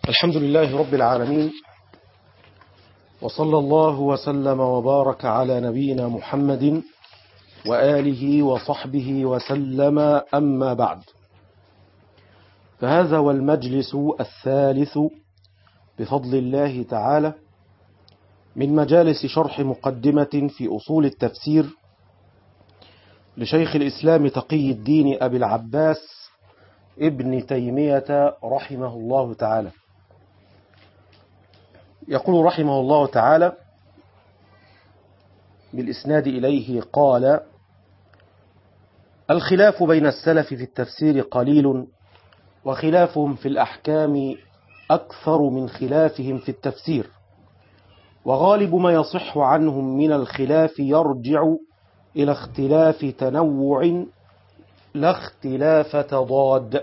الحمد لله رب العالمين وصلى الله وسلم وبارك على نبينا محمد وآله وصحبه وسلم أما بعد فهذا هو المجلس الثالث بفضل الله تعالى من مجالس شرح مقدمة في أصول التفسير لشيخ الإسلام تقي الدين أبي العباس ابن تيمية رحمه الله تعالى يقول رحمه الله تعالى بالإسناد إليه قال الخلاف بين السلف في التفسير قليل وخلافهم في الأحكام أكثر من خلافهم في التفسير وغالب ما يصح عنهم من الخلاف يرجع إلى اختلاف تنوع لا اختلاف تضاد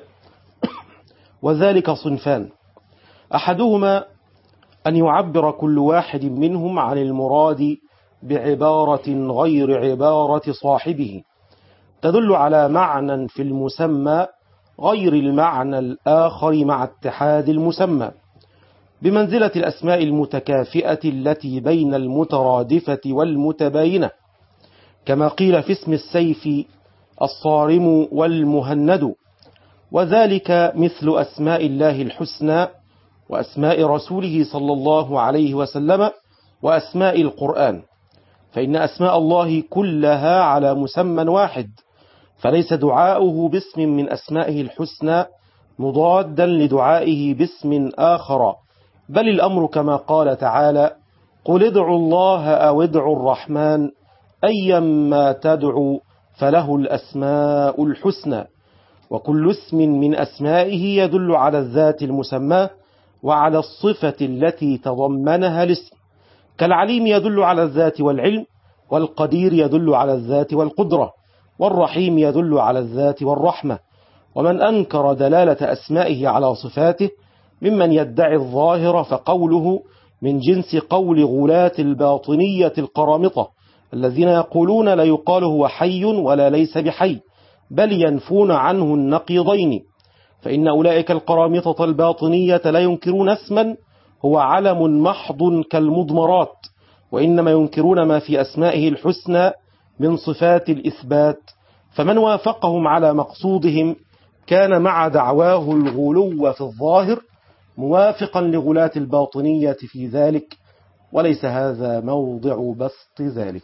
وذلك صنفان أحدهما أن يعبر كل واحد منهم عن المراد بعبارة غير عبارة صاحبه تدل على معنى في المسمى غير المعنى الآخر مع اتحاد المسمى بمنزلة الأسماء المتكافئة التي بين المترادفة والمتباينة كما قيل في اسم السيف الصارم والمهند وذلك مثل أسماء الله الحسنى وأسماء رسوله صلى الله عليه وسلم وأسماء القرآن فإن أسماء الله كلها على مسمى واحد فليس دعاؤه باسم من أسمائه الحسنى مضادا لدعائه باسم آخر بل الأمر كما قال تعالى قل ادعوا الله أو ادعوا الرحمن أيما تدعوا فله الأسماء الحسنى وكل اسم من أسمائه يدل على الذات المسماه وعلى الصفة التي تضمنها الاسم كالعليم يدل على الذات والعلم والقدير يدل على الذات والقدرة والرحيم يدل على الذات والرحمة ومن أنكر دلالة أسمائه على صفاته ممن يدعي الظاهر فقوله من جنس قول غلاة الباطنية القرامطة الذين يقولون لا يقال هو حي ولا ليس بحي بل ينفون عنه النقيضين فإن أولئك القرامطة الباطنية لا ينكرون اسما هو علم محض كالمضمرات وإنما ينكرون ما في أسمائه الحسنى من صفات الإثبات فمن وافقهم على مقصودهم كان مع دعواه الغلو في الظاهر موافقا لغلاة الباطنية في ذلك وليس هذا موضع بسط ذلك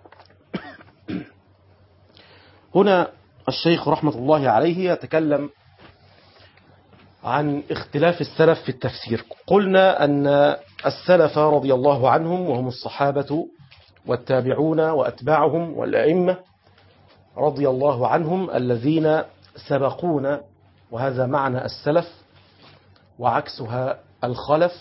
هنا الشيخ رحمة الله عليه يتكلم عن اختلاف السلف في التفسير قلنا أن السلف رضي الله عنهم وهم الصحابة والتابعون وأتباعهم والأئمة رضي الله عنهم الذين سبقونا وهذا معنى السلف وعكسها الخلف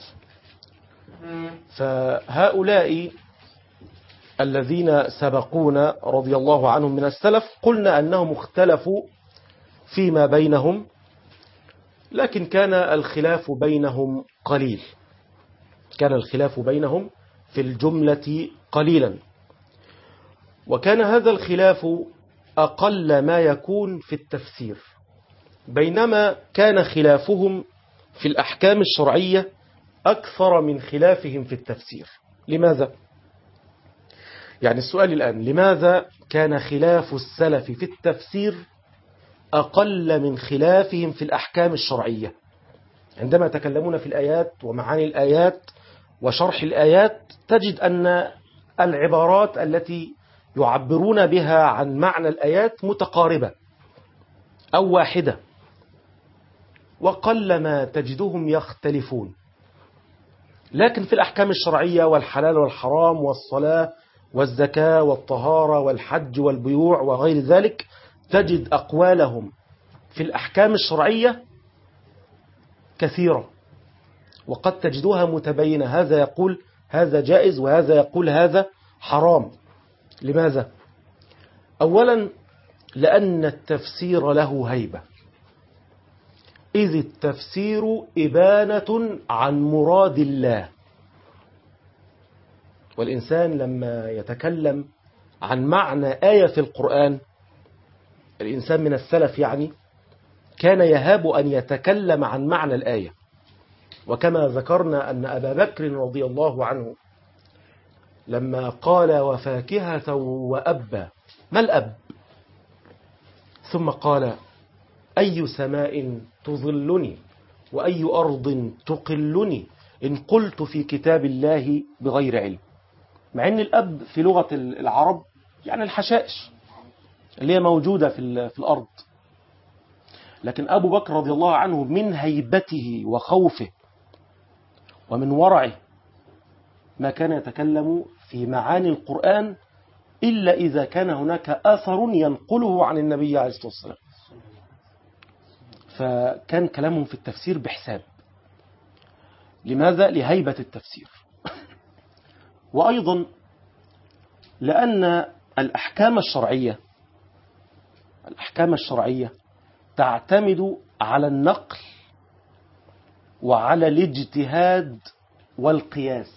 فهؤلاء الذين سبقونا رضي الله عنهم من السلف قلنا أنهم اختلفوا فيما بينهم لكن كان الخلاف بينهم قليل كان الخلاف بينهم في الجملة قليلا وكان هذا الخلاف أقل ما يكون في التفسير بينما كان خلافهم في الأحكام الشرعية أكثر من خلافهم في التفسير لماذا؟ يعني السؤال الآن لماذا كان خلاف السلف في التفسير أقل من خلافهم في الأحكام الشرعية عندما يتكلمون في الآيات ومعاني الآيات وشرح الآيات تجد أن العبارات التي يعبرون بها عن معنى الآيات متقاربة أو واحدة وقلما تجدهم يختلفون لكن في الأحكام الشرعية والحلال والحرام والصلاة والزكاة والطهارة والحج والبيوع وغير ذلك تجد أقوالهم في الأحكام الشرعية كثيرة وقد تجدها متبينة هذا يقول هذا جائز وهذا يقول هذا حرام لماذا؟ أولا لأن التفسير له هيبة إذ التفسير إبانة عن مراد الله والإنسان لما يتكلم عن معنى آية في القرآن الإنسان من السلف يعني كان يهاب أن يتكلم عن معنى الآية وكما ذكرنا أن أبا بكر رضي الله عنه لما قال وفاكهة وأبا ما الأب ثم قال أي سماء تظلني وأي أرض تقلني إن قلت في كتاب الله بغير علم مع أن الأب في لغة العرب يعني الحشائش اللي هي موجودة في, في الأرض لكن أبو بكر رضي الله عنه من هيبته وخوفه ومن ورعه ما كان يتكلم في معاني القرآن إلا إذا كان هناك أثر ينقله عن النبي عليه الصلاة والسلام فكان كلامهم في التفسير بحساب لماذا؟ لهيبة التفسير وأيضا لأن الأحكام الشرعية الأحكام الشرعية تعتمد على النقل وعلى الاجتهاد والقياس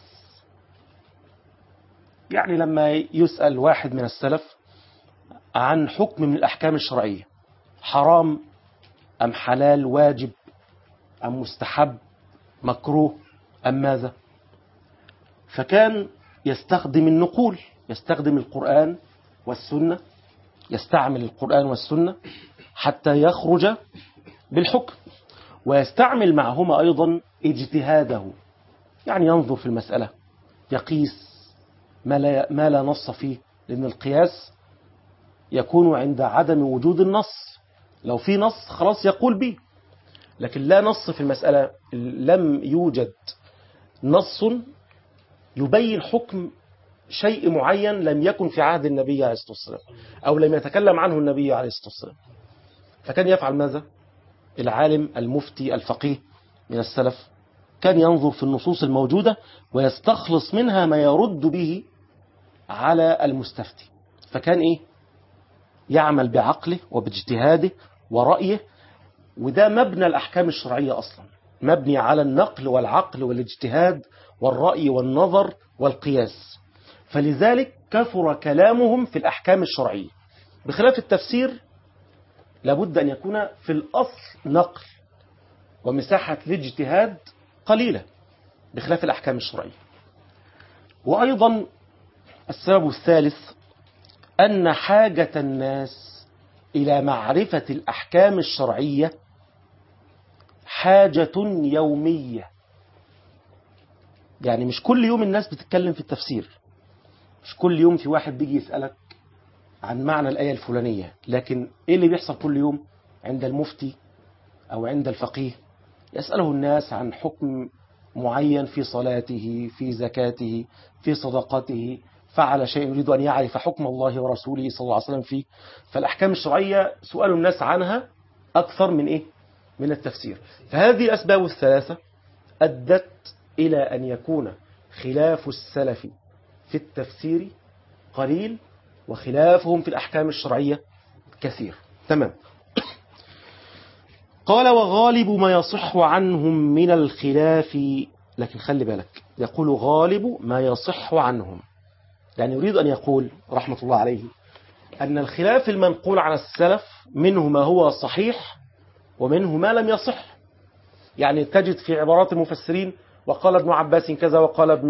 يعني لما يسأل واحد من السلف عن حكم من الأحكام الشرعية حرام أم حلال واجب أم مستحب مكروه أم ماذا فكان يستخدم النقول يستخدم القرآن والسنة يستعمل القرآن والسنة حتى يخرج بالحكم ويستعمل معهما أيضا اجتهاده يعني ينظر في المسألة يقيس ما لا, ما لا نص فيه لأن القياس يكون عند عدم وجود النص لو في نص خلاص يقول به لكن لا نص في المسألة لم يوجد نص يبين حكم شيء معين لم يكن في عهد النبي عليه الصلاة والسلام أو لم يتكلم عنه النبي عليه الصلاة والسلام فكان يفعل ماذا؟ العالم المفتي الفقيه من السلف كان ينظر في النصوص الموجودة ويستخلص منها ما يرد به على المستفتي فكان إيه؟ يعمل بعقله وباجتهاده ورأيه وده مبنى الأحكام الشرعية أصلا مبني على النقل والعقل والاجتهاد والرأي والنظر والقياس فلذلك كثر كلامهم في الأحكام الشرعية بخلاف التفسير لابد أن يكون في الأصل نقل ومساحة الاجتهاد قليلة بخلاف الأحكام الشرعية وأيضا السبب الثالث أن حاجة الناس إلى معرفة الأحكام الشرعية حاجة يومية يعني مش كل يوم الناس بتتكلم في التفسير مش كل يوم في واحد بيجي يسألك عن معنى الآية الفلانية لكن إيه اللي بيحصل كل يوم عند المفتي أو عند الفقيه يسأله الناس عن حكم معين في صلاته في زكاته في صدقته فعل شيء يريد أن يعرف حكم الله ورسوله صلى الله عليه وسلم فيه فالأحكام الشرعية سؤال الناس عنها أكثر من إيه؟ من التفسير فهذه الأسباب الثلاثة أدت إلى أن يكون خلاف السلف في التفسير قليل وخلافهم في الأحكام الشرعية كثير تمام قال وغالب ما يصح عنهم من الخلاف لكن خلي بالك يقول غالب ما يصح عنهم يعني يريد أن يقول رحمة الله عليه أن الخلاف المنقول عن السلف منه ما هو صحيح ومنه ما لم يصح يعني تجد في عبارات المفسرين وقال ابن عباس كذا وقال ابن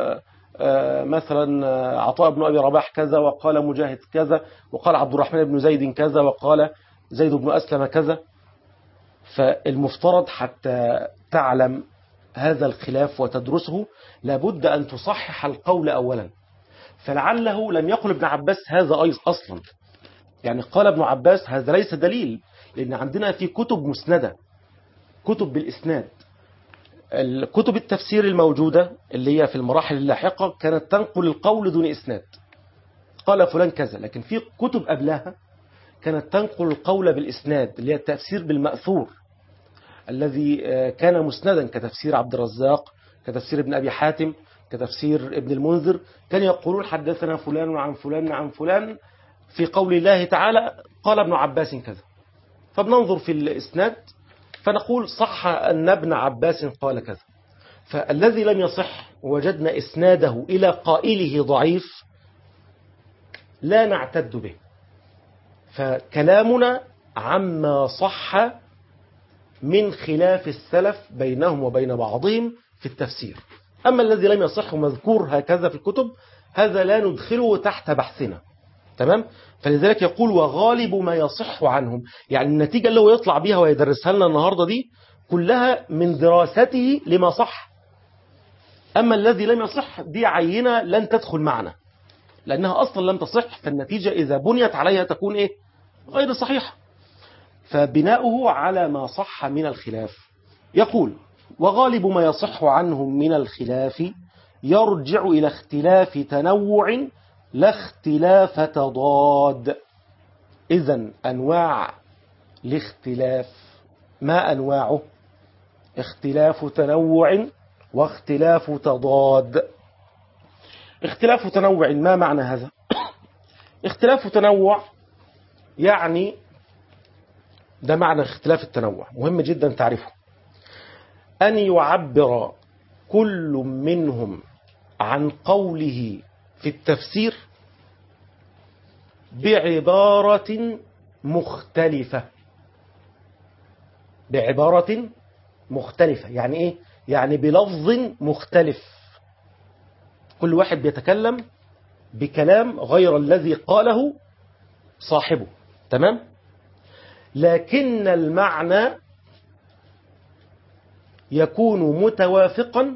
مثلا عطاء بن أبي رباح كذا وقال مجاهد كذا وقال عبد الرحمن بن زيد كذا وقال زيد بن أسلم كذا فالمفترض حتى تعلم هذا الخلاف وتدرسه لابد أن تصحح القول أولا فلعله لم يقل ابن عباس هذا أيضا أصلا يعني قال ابن عباس هذا ليس دليل لأن عندنا في كتب مسندة كتب بالإسناد الكتب التفسير الموجودة اللي هي في المراحل اللاحقة كانت تنقل القول دون إسناد قال فلان كذا لكن في كتب قبلها كانت تنقل القول بالإسناد اللي هي التفسير بالمأثور الذي كان مسندا كتفسير عبد الرزاق كتفسير ابن أبي حاتم كتفسير ابن المنذر كان يقولون حدثنا فلان عن فلان عن فلان في قول الله تعالى قال ابن عباس كذا فبننظر في الإسناد فنقول صح أن ابن عباس قال كذا فالذي لم يصح وجدنا إسناده إلى قائله ضعيف لا نعتد به فكلامنا عما صح من خلاف السلف بينهم وبين بعضهم في التفسير أما الذي لم يصح مذكور هكذا في الكتب هذا لا ندخله تحت بحثنا تمام فلذلك يقول وغالب ما يصح عنهم يعني النتيجة اللي هو يطلع بيها ويدرسها لنا النهاردة دي كلها من دراسته لما صح أما الذي لم يصح دي عينة لن تدخل معنا لأنها أصلا لم تصح فالنتيجة إذا بنيت عليها تكون إيه غير صحيحة فبناؤه على ما صح من الخلاف يقول وغالب ما يصح عنهم من الخلاف يرجع إلى اختلاف تنوع لا اختلاف تضاد إذا أنواع الاختلاف ما أنواعه اختلاف تنوع واختلاف تضاد اختلاف تنوع ما معنى هذا اختلاف تنوع يعني ده معنى اختلاف التنوع مهم جدا تعرفه أن يعبر كل منهم عن قوله في التفسير بعبارة مختلفة بعبارة مختلفة يعني إيه؟ يعني بلفظ مختلف كل واحد بيتكلم بكلام غير الذي قاله صاحبه تمام لكن المعنى يكون متوافقا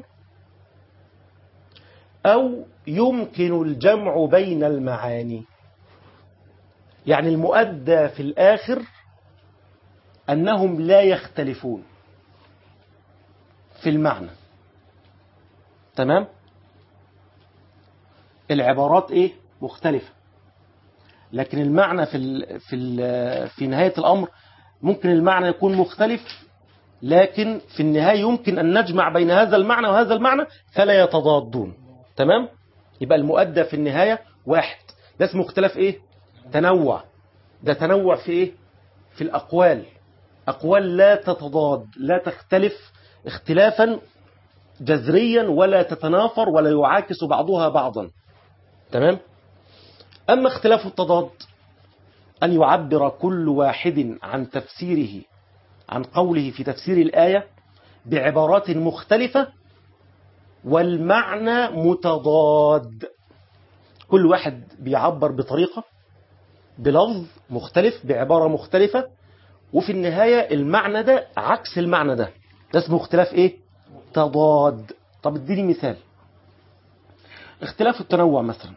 أو يمكن الجمع بين المعاني يعني المؤدى في الآخر أنهم لا يختلفون في المعنى تمام العبارات ايه مختلفة لكن المعنى في ال في ال في نهاية الأمر ممكن المعنى يكون مختلف لكن في النهاية يمكن أن نجمع بين هذا المعنى وهذا المعنى فلا يتضادون تمام يبقى المؤدى في النهاية واحد ده اسمه اختلاف ايه تنوع ده تنوع في ايه في الأقوال أقوال لا تتضاد لا تختلف اختلافا جذريا ولا تتنافر ولا يعاكس بعضها بعضا تمام أما اختلاف التضاد أن يعبر كل واحد عن تفسيره عن قوله في تفسير الآية بعبارات مختلفة والمعنى متضاد كل واحد بيعبر بطريقة بلفظ مختلف بعبارة مختلفة وفي النهاية المعنى ده عكس المعنى ده ده اسمه اختلاف ايه تضاد طب اديني مثال اختلاف التنوع مثلا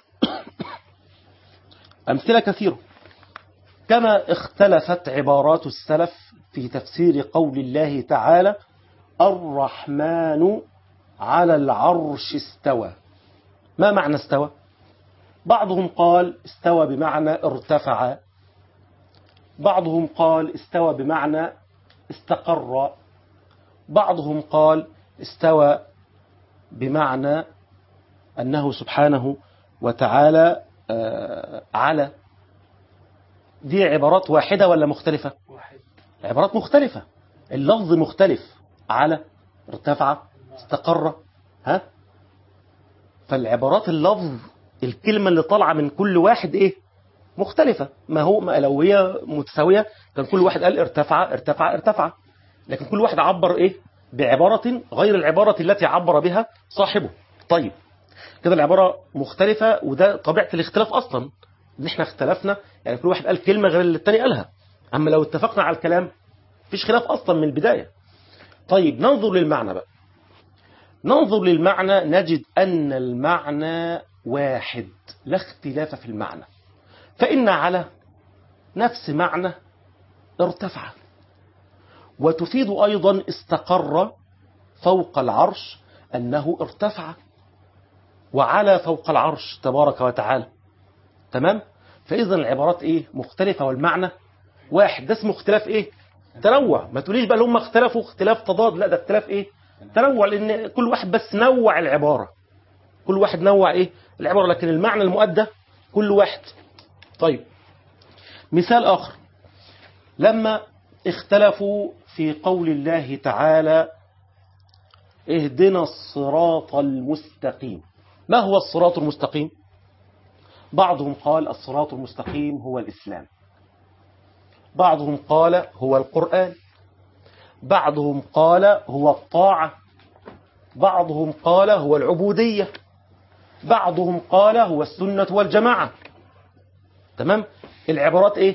أمثلة كثيرة كما اختلفت عبارات السلف في تفسير قول الله تعالى الرحمن على العرش استوى ما معنى استوى بعضهم قال استوى بمعنى ارتفع بعضهم قال استوى بمعنى استقر بعضهم قال استوى بمعنى أنه سبحانه وتعالى على دي عبارات واحدة ولا مختلفة واحد عبارات مختلفة اللفظ مختلف على ارتفع استقر ها فالعبارات اللفظ الكلمة اللي طالعة من كل واحد ايه مختلفة ما هو ما لو هي متساوية كان كل واحد قال ارتفع ارتفع ارتفع لكن كل واحد عبر ايه بعبارة غير العبارة التي عبر بها صاحبه طيب كده العبارة مختلفة وده طبيعة الاختلاف أصلا إن إحنا اختلفنا يعني كل واحد قال كلمة غير اللي التاني قالها أما لو اتفقنا على الكلام مفيش خلاف أصلا من البداية طيب ننظر للمعنى بقى ننظر للمعنى نجد أن المعنى واحد لا اختلاف في المعنى فإن على نفس معنى ارتفع وتفيد أيضا استقر فوق العرش أنه ارتفع وعلى فوق العرش تبارك وتعالى تمام فإذا العبارات إيه مختلفة والمعنى واحد ده اسمه اختلاف إيه تنوع ما تقوليش بقى هم اختلفوا اختلاف تضاد لا ده اختلاف إيه تنوع لأن كل واحد بس نوع العبارة كل واحد نوع إيه العبارة لكن المعنى المؤدى كل واحد طيب مثال آخر لما اختلفوا في قول الله تعالى اهدنا الصراط المستقيم ما هو الصراط المستقيم بعضهم قال الصراط المستقيم هو الإسلام بعضهم قال هو القرآن بعضهم قال هو الطاعة بعضهم قال هو العبودية بعضهم قال هو السنة والجماعة تمام العبارات ايه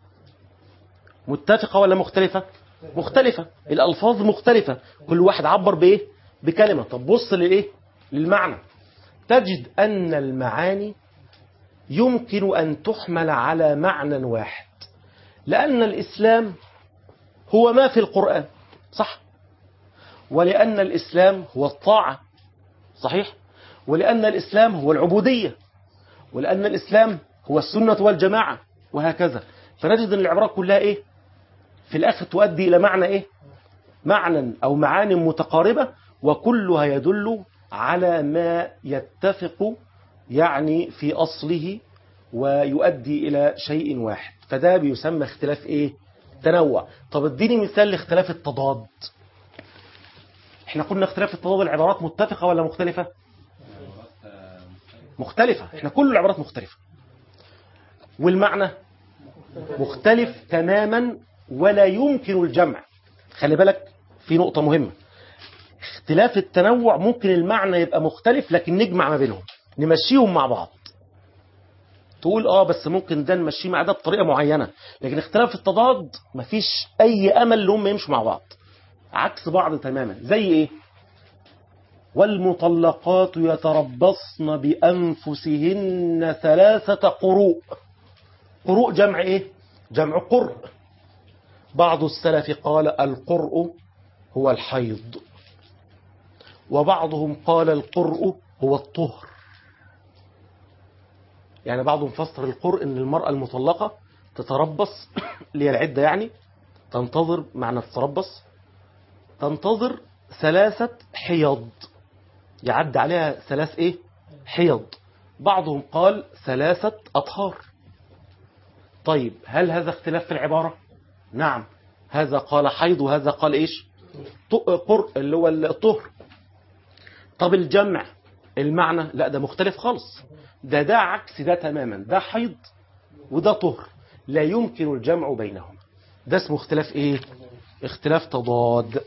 متفقة ولا مختلفة مختلفة الألفاظ مختلفة كل واحد عبر بإيه بكلمة طب بص لإيه للمعنى تجد أن المعاني يمكن أن تحمل على معنى واحد لأن الإسلام هو ما في القرآن صح ولأن الإسلام هو الطاعة صحيح ولأن الإسلام هو العبودية ولأن الإسلام هو السنة والجماعة وهكذا فنجد أن العبارات كلها إيه في الآخر تؤدي إلى معنى إيه معنى أو معاني متقاربة وكلها يدل على ما يتفق يعني في أصله ويؤدي إلى شيء واحد فده بيسمى اختلاف إيه تنوع طب اديني مثال لاختلاف التضاد احنا قلنا اختلاف التضاد العبارات متفقة ولا مختلفة مختلفة احنا كل العبارات مختلفة والمعنى مختلف تماما ولا يمكن الجمع خلي بالك في نقطة مهمة اختلاف التنوع ممكن المعنى يبقى مختلف لكن نجمع ما بينهم نمشيهم مع بعض تقول اه بس ممكن ده نمشيه مع ده بطريقة معينة لكن اختلاف التضاد مفيش اي امل ان هم يمشوا مع بعض عكس بعض تماما زي ايه والمطلقات يتربصن بأنفسهن ثلاثة قروء قروء جمع ايه جمع قرء بعض السلف قال القرء هو الحيض وبعضهم قال القرء هو الطهر يعني بعضهم فسر القرء ان المرأة المطلقة تتربص اللي هي العدة يعني تنتظر معنى تتربص تنتظر ثلاثة حيض يعد عليها ثلاث ايه حيض بعضهم قال ثلاثة أطهار طيب هل هذا اختلاف في العبارة نعم هذا قال حيض وهذا قال ايش قرء اللي هو الطهر طب الجمع المعنى لا ده مختلف خالص ده ده عكس ده تماما ده حيض وده طهر لا يمكن الجمع بينهما ده اسمه اختلاف ايه اختلاف تضاد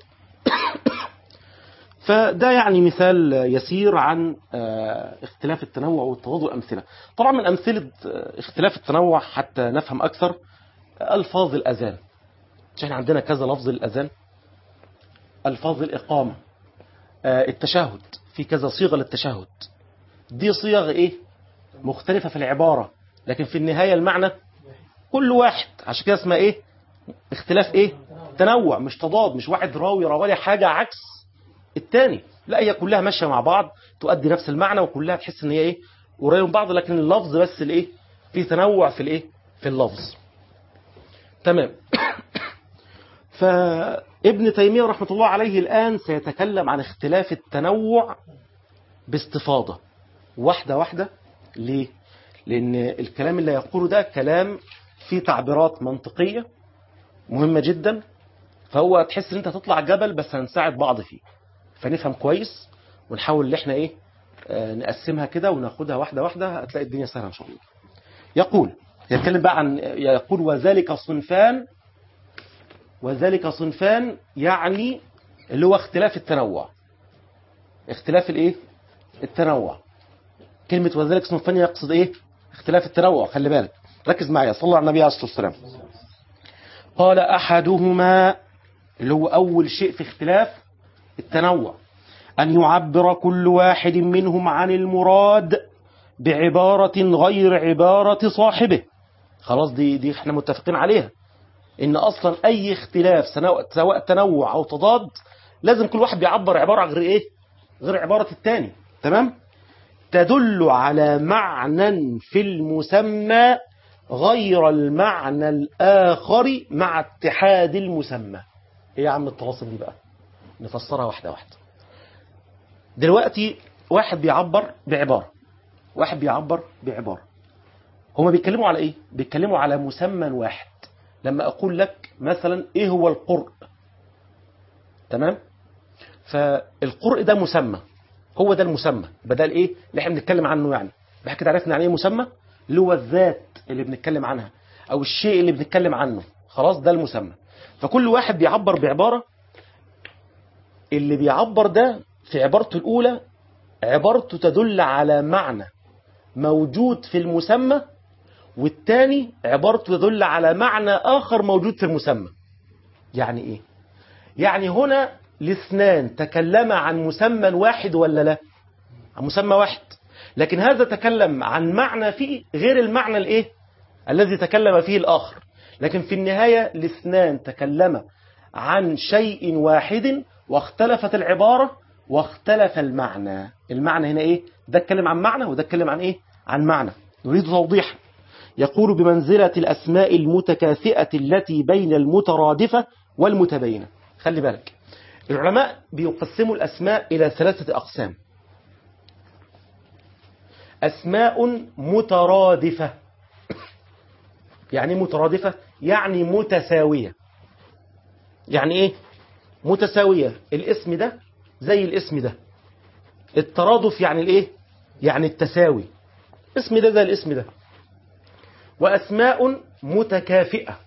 فده يعني مثال يسير عن اختلاف التنوع والتضاد والأمثلة طبعا من أمثلة اختلاف التنوع حتى نفهم أكثر ألفاظ الأذان مش احنا عندنا كذا لفظ للأذان ألفاظ الإقامة التشهد في كذا صيغة للتشهد دي صيغ إيه مختلفة في العبارة لكن في النهاية المعنى كل واحد عشان كده اسمها إيه اختلاف إيه تنوع مش تضاد مش واحد راوي روالي حاجة عكس التاني لا هي كلها ماشية مع بعض تؤدي نفس المعنى وكلها تحس ان هي ايه قريبه من بعض لكن اللفظ بس الايه في تنوع في الايه في اللفظ تمام فابن تيمية رحمة الله عليه الآن سيتكلم عن اختلاف التنوع باستفاضة واحدة واحدة ليه؟ لأن الكلام اللي يقوله ده كلام فيه تعبيرات منطقية مهمة جدا فهو تحس ان انت هتطلع جبل بس هنساعد بعض فيه فنفهم كويس ونحاول ان احنا ايه آه نقسمها كده وناخدها واحدة واحدة هتلاقي الدنيا سهلة ان شاء الله يقول يتكلم بقى عن يقول وذلك صنفان وذلك صنفان يعني اللي هو اختلاف التنوع اختلاف الايه التنوع كلمة وذلك صنفان يقصد ايه اختلاف التنوع خلي بالك ركز معايا صلى على النبي عليه الصلاة والسلام قال احدهما اللي هو اول شيء في اختلاف التنوع أن يعبر كل واحد منهم عن المراد بعبارة غير عبارة صاحبه خلاص دي, دي احنا متفقين عليها ان اصلا اي اختلاف سواء تنوع او تضاد لازم كل واحد بيعبر عبارة غير ايه غير عبارة التاني تمام تدل على معنى في المسمى غير المعنى الآخر مع اتحاد المسمى ايه يا عم التواصل دي بقى نفسرها واحدة واحدة دلوقتي واحد بيعبر بعبارة واحد بيعبر بعبارة هما بيتكلموا على ايه بيتكلموا على مسمى واحد لما اقول لك مثلا ايه هو القرء تمام فالقرء ده مسمى هو ده المسمى بدل ايه اللي احنا بنتكلم عنه يعني بحكي كده عرفنا يعني ايه مسمى اللي هو الذات اللي بنتكلم عنها او الشيء اللي بنتكلم عنه خلاص ده المسمى فكل واحد بيعبر بعبارة اللي بيعبر ده في عبارته الأولى عبارته تدل على معنى موجود في المسمى والتاني عبارته تدل على معنى آخر موجود في المسمى يعني إيه؟ يعني هنا الاثنان تكلم عن مسمى واحد ولا لا عن مسمى واحد لكن هذا تكلم عن معنى فيه غير المعنى الايه الذي تكلم فيه الآخر لكن في النهاية الاثنان تكلم عن شيء واحد واختلفت العبارة واختلف المعنى المعنى هنا ايه ده اتكلم عن معنى وده اتكلم عن ايه عن معنى نريد توضيحا يقول بمنزلة الأسماء المتكافئة التي بين المترادفة والمتباينة خلي بالك العلماء بيقسموا الأسماء إلى ثلاثة أقسام أسماء مترادفة يعني مترادفة يعني متساوية يعني إيه متساوية الاسم ده زي الاسم ده الترادف يعني الإيه يعني التساوي اسم ده زي الاسم ده وأسماء متكافئة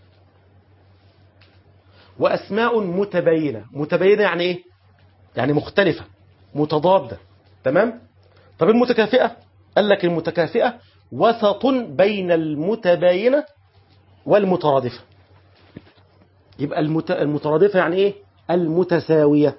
وأسماء متباينة متباينة يعني إيه يعني مختلفة متضادة تمام طب المتكافئة قال لك المتكافئة وسط بين المتباينة والمترادفة يبقى المت... المترادفة يعني إيه المتساوية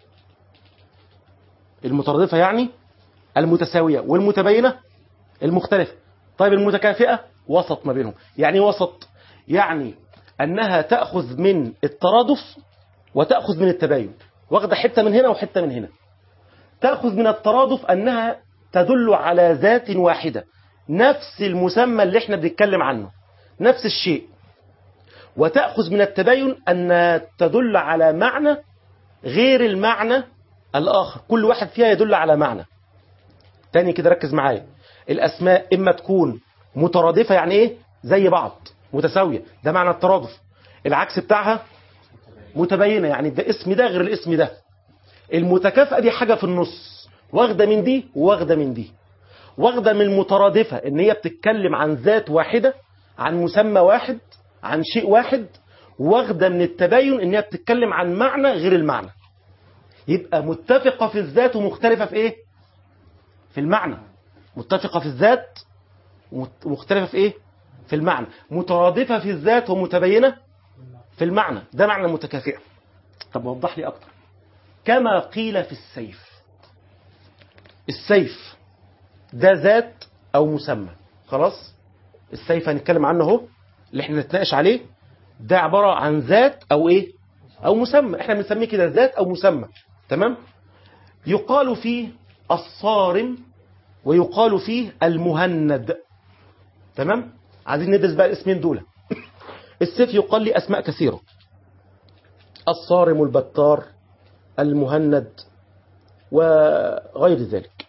المترادفة يعني المتساوية والمتباينة المختلفة طيب المتكافئة وسط ما بينهم يعني وسط يعني أنها تأخذ من الترادف وتأخذ من التباين واخدة حتة من هنا وحتة من هنا تأخذ من الترادف أنها تدل على ذات واحدة نفس المسمى اللي احنا بنتكلم عنه نفس الشيء وتأخذ من التباين أن تدل على معنى غير المعنى الآخر كل واحد فيها يدل على معنى تاني كده ركز معايا الأسماء إما تكون مترادفة يعني إيه زي بعض متساوية ده معنى الترادف العكس بتاعها متباينة يعني ده اسم ده غير الاسم ده المتكافئة دي حاجة في النص واخدة من دي واخدة من دي واخدة من المترادفة ان هي بتتكلم عن ذات واحدة عن مسمى واحد عن شيء واحد واخدة من التباين ان هي بتتكلم عن معنى غير المعنى يبقى متفقة في الذات ومختلفة في ايه في المعنى متفقة في الذات ومختلفة في ايه في المعنى مترادفة في الذات ومتبينة في المعنى ده معنى متكافئة طب وضح لي أكتر كما قيل في السيف السيف ده ذات أو مسمى خلاص السيف هنتكلم عنه اهو اللي احنا نتناقش عليه ده عبارة عن ذات أو إيه أو مسمى احنا بنسميه كده ذات أو مسمى تمام يقال فيه الصارم ويقال فيه المهند تمام عايزين ندرس بقى الاسمين دول السيف يقال لي أسماء كثيرة الصارم البتار المهند وغير ذلك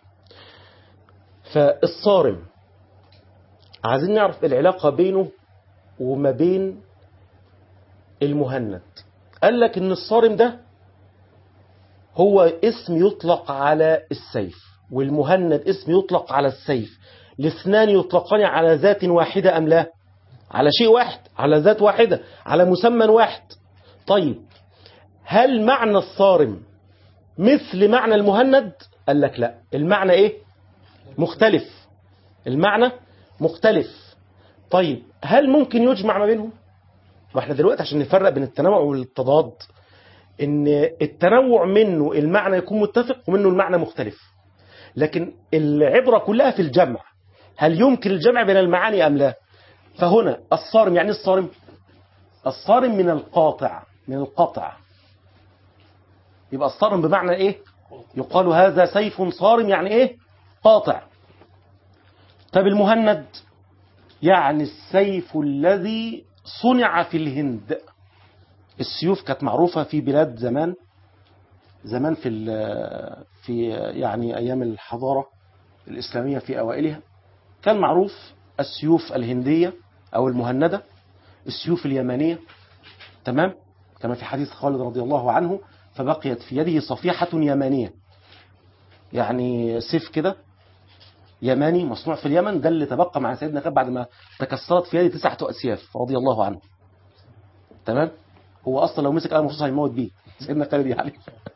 فالصارم عايزين نعرف العلاقة بينه وما بين المهند قال لك ان الصارم ده هو اسم يطلق على السيف والمهند اسم يطلق على السيف الاثنان يطلقان على ذات واحدة أم لا على شيء واحد على ذات واحدة على مسمى واحد طيب هل معنى الصارم مثل معنى المهند قال لك لا المعنى ايه مختلف المعنى مختلف طيب هل ممكن يجمع ما بينهم واحنا دلوقتي عشان نفرق بين التنوع والتضاد ان التنوع منه المعنى يكون متفق ومنه المعنى مختلف لكن العبرة كلها في الجمع هل يمكن الجمع بين المعاني أم لا فهنا الصارم يعني الصارم الصارم من القاطع من القطع يبقى الصارم بمعنى ايه يقال هذا سيف صارم يعني ايه قاطع طب المهند يعني السيف الذي صنع في الهند السيوف كانت معروفة في بلاد زمان زمان في في يعني أيام الحضارة الإسلامية في أوائلها كان معروف السيوف الهندية أو المهندة السيوف اليمانية تمام كما في حديث خالد رضي الله عنه فبقيت في يده صفيحة يمانية يعني سيف كده يماني مصنوع في اليمن ده اللي تبقى مع سيدنا خالد بعد ما تكسرت في يده تسعة أسياف رضي الله عنه تمام هو أصلا لو مسك قلم رصاص هيموت بيه سيدنا خالد يعني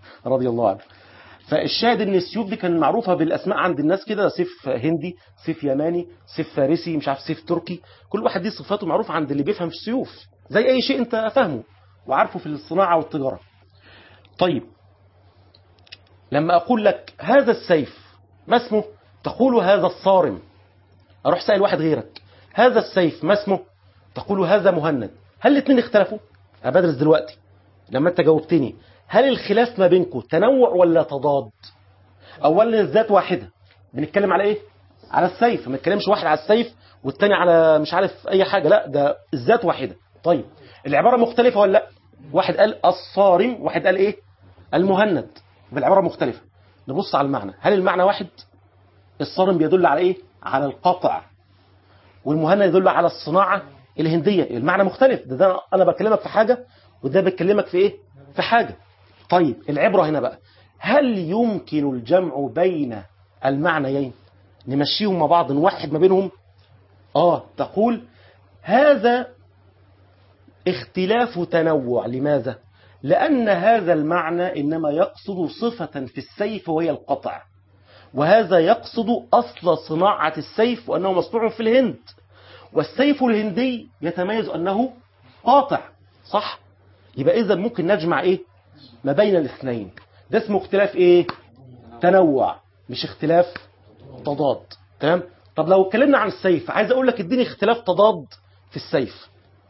رضي الله عنه فالشاهد ان السيوف دي كان معروفه بالاسماء عند الناس كده سيف هندي سيف يماني سيف فارسي مش عارف سيف تركي كل واحد دي صفاته معروفه عند اللي بيفهم في السيوف زي اي شيء انت فاهمه وعارفه في الصناعه والتجاره طيب لما اقول لك هذا السيف ما اسمه تقول هذا الصارم اروح سائل واحد غيرك هذا السيف ما اسمه تقول هذا مهند هل الاثنين اختلفوا انا بدرس دلوقتي لما انت جاوبتني هل الخلاف ما بينكم تنوع ولا تضاد اولا الذات واحده بنتكلم على ايه على السيف ما نتكلمش واحد على السيف والتاني على مش عارف اي حاجه لا ده الذات واحده طيب العباره مختلفه ولا لا واحد قال الصارم واحد قال ايه المهند بالعباره مختلفه نبص على المعنى هل المعنى واحد الصارم بيدل على ايه على القطع والمهند يدل على الصناعه الهنديه المعنى مختلف ده, ده انا بكلمك في حاجه وده بكلمك في ايه في حاجه طيب العبره هنا بقى هل يمكن الجمع بين المعنيين نمشيهم مع بعض نوحد ما بينهم اه تقول هذا اختلاف تنوع لماذا لأن هذا المعنى إنما يقصد صفة في السيف وهي القطع وهذا يقصد أصل صناعة السيف وأنه مصنوع في الهند والسيف الهندي يتميز أنه قاطع صح يبقى إذا ممكن نجمع إيه ما بين الاثنين ده اسمه اختلاف إيه تنوع مش اختلاف تضاد تمام طب لو اتكلمنا عن السيف عايز اقول لك اديني اختلاف تضاد في السيف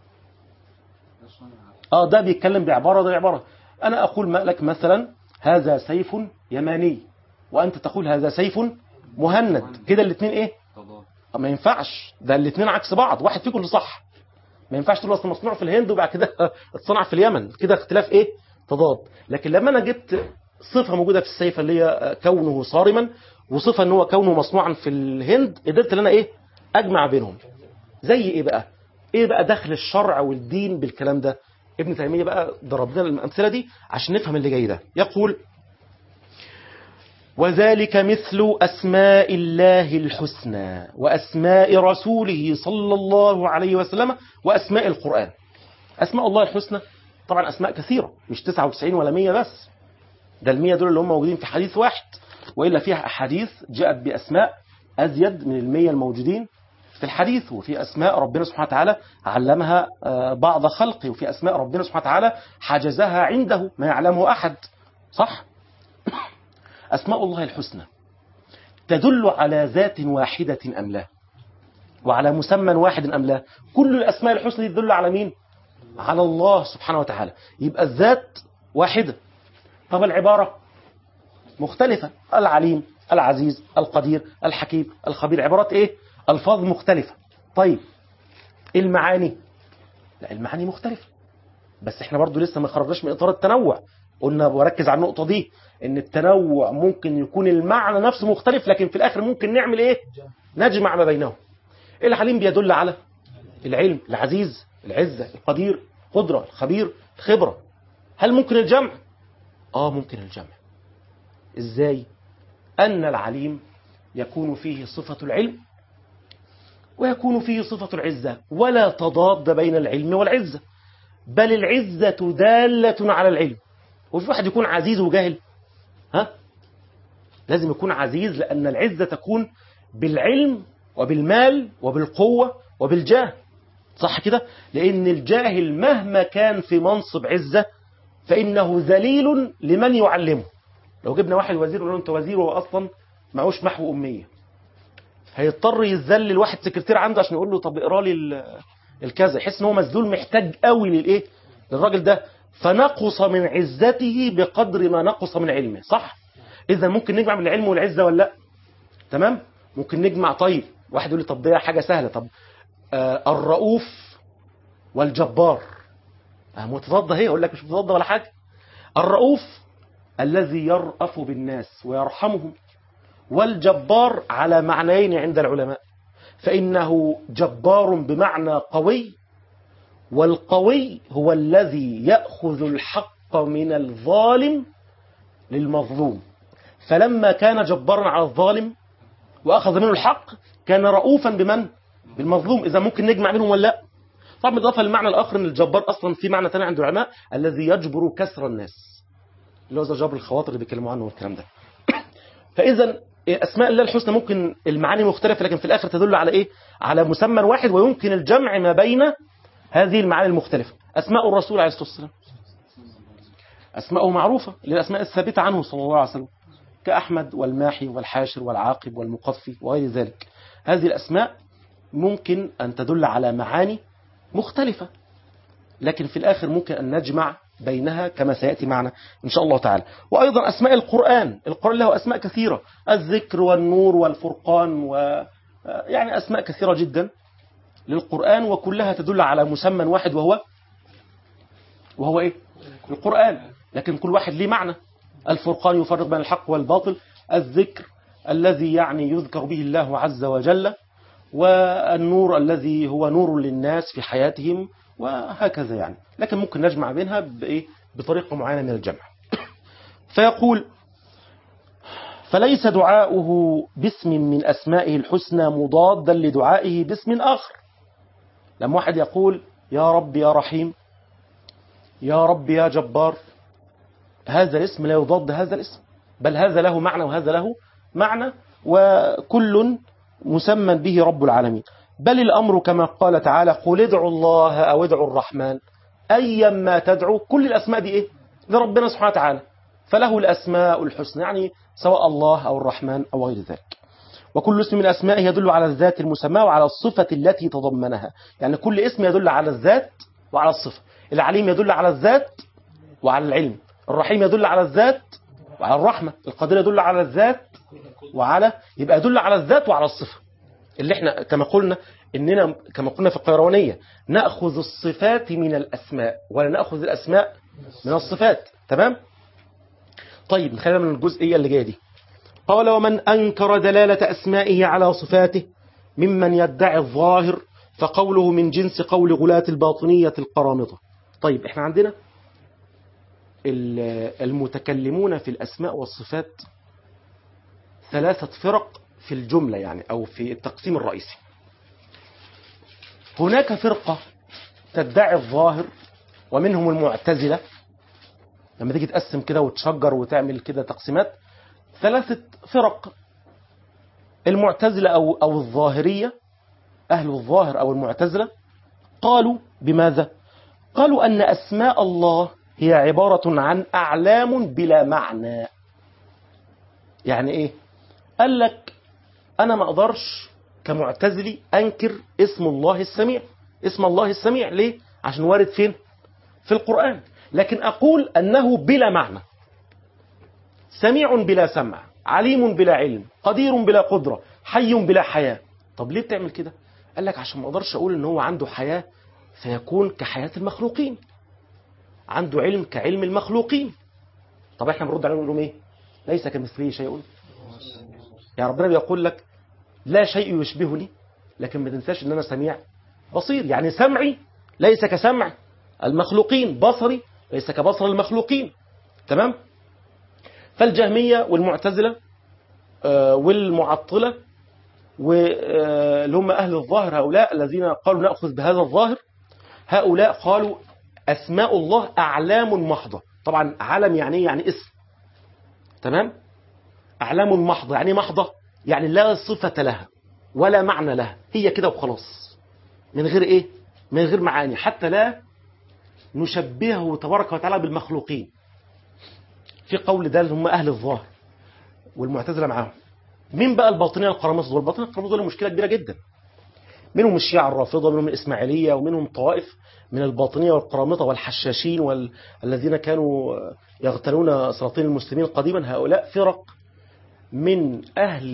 اه ده بيتكلم بعباره ده بعباره انا اقول لك مثلا هذا سيف يماني وانت تقول هذا سيف مهند كده الاثنين ايه ما ينفعش ده الاثنين عكس بعض واحد فيكم اللي صح ما ينفعش تقول اصل مصنوع في الهند وبعد كده اتصنع في اليمن كده اختلاف ايه تضاد لكن لما انا جبت صفه موجوده في السيف اللي هي كونه صارما وصفه ان هو كونه مصنوعا في الهند قدرت ان انا ايه اجمع بينهم زي ايه بقى ايه بقى دخل الشرع والدين بالكلام ده ابن تيميه بقى ضرب لنا الامثله دي عشان نفهم اللي جاي ده يقول وذلك مثل أسماء الله الحسنى وأسماء رسوله صلى الله عليه وسلم وأسماء القرآن أسماء الله الحسنى طبعا أسماء كثيرة مش 99 ولا 100 بس ده المية دول اللي هم موجودين في حديث واحد وإلا فيها أحاديث جاءت بأسماء أزيد من المية الموجودين في الحديث وفي أسماء ربنا سبحانه وتعالى علمها بعض خلقه وفي أسماء ربنا سبحانه وتعالى حجزها عنده ما يعلمه أحد صح؟ أسماء الله الحسنى تدل على ذات واحدة أم لا وعلى مسمى واحد أم لا كل الأسماء الحسنى تدل على مين على الله سبحانه وتعالى يبقى الذات واحدة طب العبارة مختلفة العليم العزيز القدير الحكيم الخبير عبارات ايه الفاظ مختلفة طيب المعاني لا المعاني مختلفة بس احنا برضو لسه ما خرجناش من اطار التنوع قلنا وركز على النقطة دي ان التنوع ممكن يكون المعنى نفسه مختلف لكن في الاخر ممكن نعمل ايه نجمع ما بينهم العليم بيدل على العلم العزيز العزة القدير قدرة الخبير الخبرة هل ممكن الجمع اه ممكن الجمع ازاي ان العليم يكون فيه صفة العلم ويكون فيه صفة العزة ولا تضاد بين العلم والعزة بل العزة دالة على العلم وفي واحد يكون عزيز وجاهل ها لازم يكون عزيز لأن العزة تكون بالعلم وبالمال وبالقوة وبالجاه صح كده لأن الجاهل مهما كان في منصب عزة فإنه ذليل لمن يعلمه لو جبنا واحد وزير ونقول انت وزير وهو أصلا معهوش محو أمية هيضطر يذل الواحد سكرتير عنده عشان يقول له طب اقرا لي الكذا يحس ان هو مذلول محتاج قوي للايه للراجل ده فنقص من عزته بقدر ما نقص من علمه صح اذا ممكن نجمع من العلم والعزه ولا لا تمام ممكن نجمع طيب واحد يقول لي طب ده حاجه سهله طب آه الرؤوف والجبار آه متضاد اهي اقول لك مش متضاد ولا حاجه الرؤوف الذي يرأف بالناس ويرحمهم والجبار على معنيين عند العلماء فإنه جبار بمعنى قوي والقوي هو الذي يأخذ الحق من الظالم للمظلوم فلما كان جبارا على الظالم وأخذ منه الحق كان رؤوفا بمن؟ بالمظلوم إذا ممكن نجمع منهم ولا لا طبعا بالإضافة للمعنى الآخر أن الجبار أصلا في معنى ثاني عند العلماء الذي يجبر كسر الناس اللي هو زي جبر الخواطر اللي بيتكلموا عنه والكلام ده فاذا اسماء الله الحسنى ممكن المعاني مختلفه لكن في الاخر تدل على ايه على مسمى واحد ويمكن الجمع ما بين هذه المعاني المختلفه اسماء الرسول عليه الصلاه والسلام اسماءه معروفه للاسماء الثابته عنه صلى الله عليه وسلم كاحمد والماحي والحاشر والعاقب والمقفي وغير ذلك هذه الاسماء ممكن ان تدل على معاني مختلفه لكن في الآخر ممكن أن نجمع بينها كما سيأتي معنا إن شاء الله تعالى وأيضا أسماء القرآن القرآن له أسماء كثيرة الذكر والنور والفرقان و يعني أسماء كثيرة جدا للقرآن وكلها تدل على مسمى واحد وهو وهو إيه القرآن لكن كل واحد ليه معنى الفرقان يفرق بين الحق والباطل الذكر الذي يعني يذكر به الله عز وجل والنور الذي هو نور للناس في حياتهم وهكذا يعني لكن ممكن نجمع بينها بإيه؟ بطريقة معينة من الجمع فيقول فليس دعاؤه باسم من أسمائه الحسنى مضادا لدعائه باسم آخر لما واحد يقول يا رب يا رحيم يا رب يا جبار هذا الاسم لا يضاد هذا الاسم بل هذا له معنى وهذا له معنى وكل مسمى به رب العالمين بل الأمر كما قال تعالى قل ادعوا الله أو ادعوا الرحمن أيا ما تدعو كل الأسماء دي إيه لربنا سبحانه وتعالى فله الأسماء الحسنى يعني سواء الله أو الرحمن أو غير ذلك وكل اسم من أسمائه يدل على الذات المسمى وعلى الصفة التي تضمنها يعني كل اسم يدل على الذات وعلى الصفة العليم يدل على الذات وعلى العلم الرحيم يدل على الذات وعلى الرحمة القدير يدل على الذات وعلى يبقى يدل على الذات وعلى الصفة اللي احنا كما قلنا اننا كما قلنا في القيروانيه ناخذ الصفات من الاسماء ولا ناخذ الاسماء من الصفات تمام طيب خلينا من الجزئيه اللي جايه دي قال ومن انكر دلاله اسمائه على صفاته ممن يدعي الظاهر فقوله من جنس قول غلاة الباطنية القرامطة طيب احنا عندنا المتكلمون في الأسماء والصفات ثلاثة فرق في الجملة يعني أو في التقسيم الرئيسي هناك فرقة تدعي الظاهر ومنهم المعتزلة لما تيجي تقسم كده وتشجر وتعمل كده تقسيمات ثلاثة فرق المعتزلة أو, أو الظاهرية أهل الظاهر أو المعتزلة قالوا بماذا؟ قالوا أن أسماء الله هي عبارة عن أعلام بلا معنى يعني إيه؟ قال لك أنا ما أقدرش كمعتزلي أنكر اسم الله السميع اسم الله السميع ليه؟ عشان وارد فين؟ في القرآن لكن أقول أنه بلا معنى سميع بلا سمع عليم بلا علم قدير بلا قدرة حي بلا حياة طب ليه بتعمل كده؟ قال لك عشان ما أقدرش أقول إن هو عنده حياة فيكون كحياة المخلوقين عنده علم كعلم المخلوقين طب احنا بنرد عليهم نقول لهم ايه ليس كمثله شيء يعني ربنا بيقول لك لا شيء يشبهني لكن ما تنساش ان انا سميع بصير يعني سمعي ليس كسمع المخلوقين بصري ليس كبصر المخلوقين تمام فالجهمية والمعتزلة والمعطلة واللي هم أهل الظاهر هؤلاء الذين قالوا نأخذ بهذا الظاهر هؤلاء قالوا أسماء الله أعلام محضة طبعا علم يعني يعني اسم تمام أعلام محضة يعني محضة يعني لا صفة لها ولا معنى لها هي كده وخلاص من غير إيه من غير معاني حتى لا نشبهه تبارك وتعالى بالمخلوقين في قول ده اللي هم أهل الظاهر والمعتزلة معاهم مين بقى الباطنية القرامطة دول الباطنية القرامطة دول مشكلة كبيرة جدا منهم الشيعة الرافضة منهم الإسماعيلية ومنهم طوائف من الباطنية والقرامطة والحشاشين والذين كانوا يغتالون سلاطين المسلمين قديما هؤلاء فرق من أهل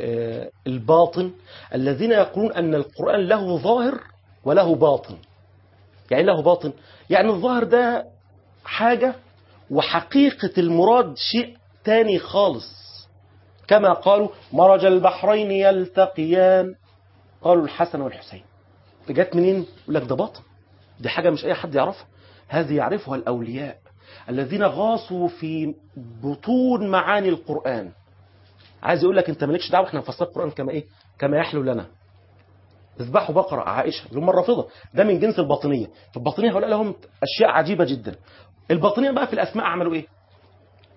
الباطن الذين يقولون أن القرآن له ظاهر وله باطن يعني له باطن يعني الظاهر ده حاجة وحقيقة المراد شيء تاني خالص كما قالوا مرج البحرين يلتقيان قالوا الحسن والحسين جت منين يقول لك ده باطن دي حاجة مش أي حد يعرفها هذه يعرفها الأولياء الذين غاصوا في بطون معاني القرآن عايز يقول لك انت مالكش دعوه احنا نفسر القرآن كما ايه كما يحلو لنا اذبحوا بقرة عائشة اللي هم الرافضة ده من جنس الباطنية فالباطنية هؤلاء لهم أشياء عجيبة جدا الباطنية بقى في الأسماء عملوا ايه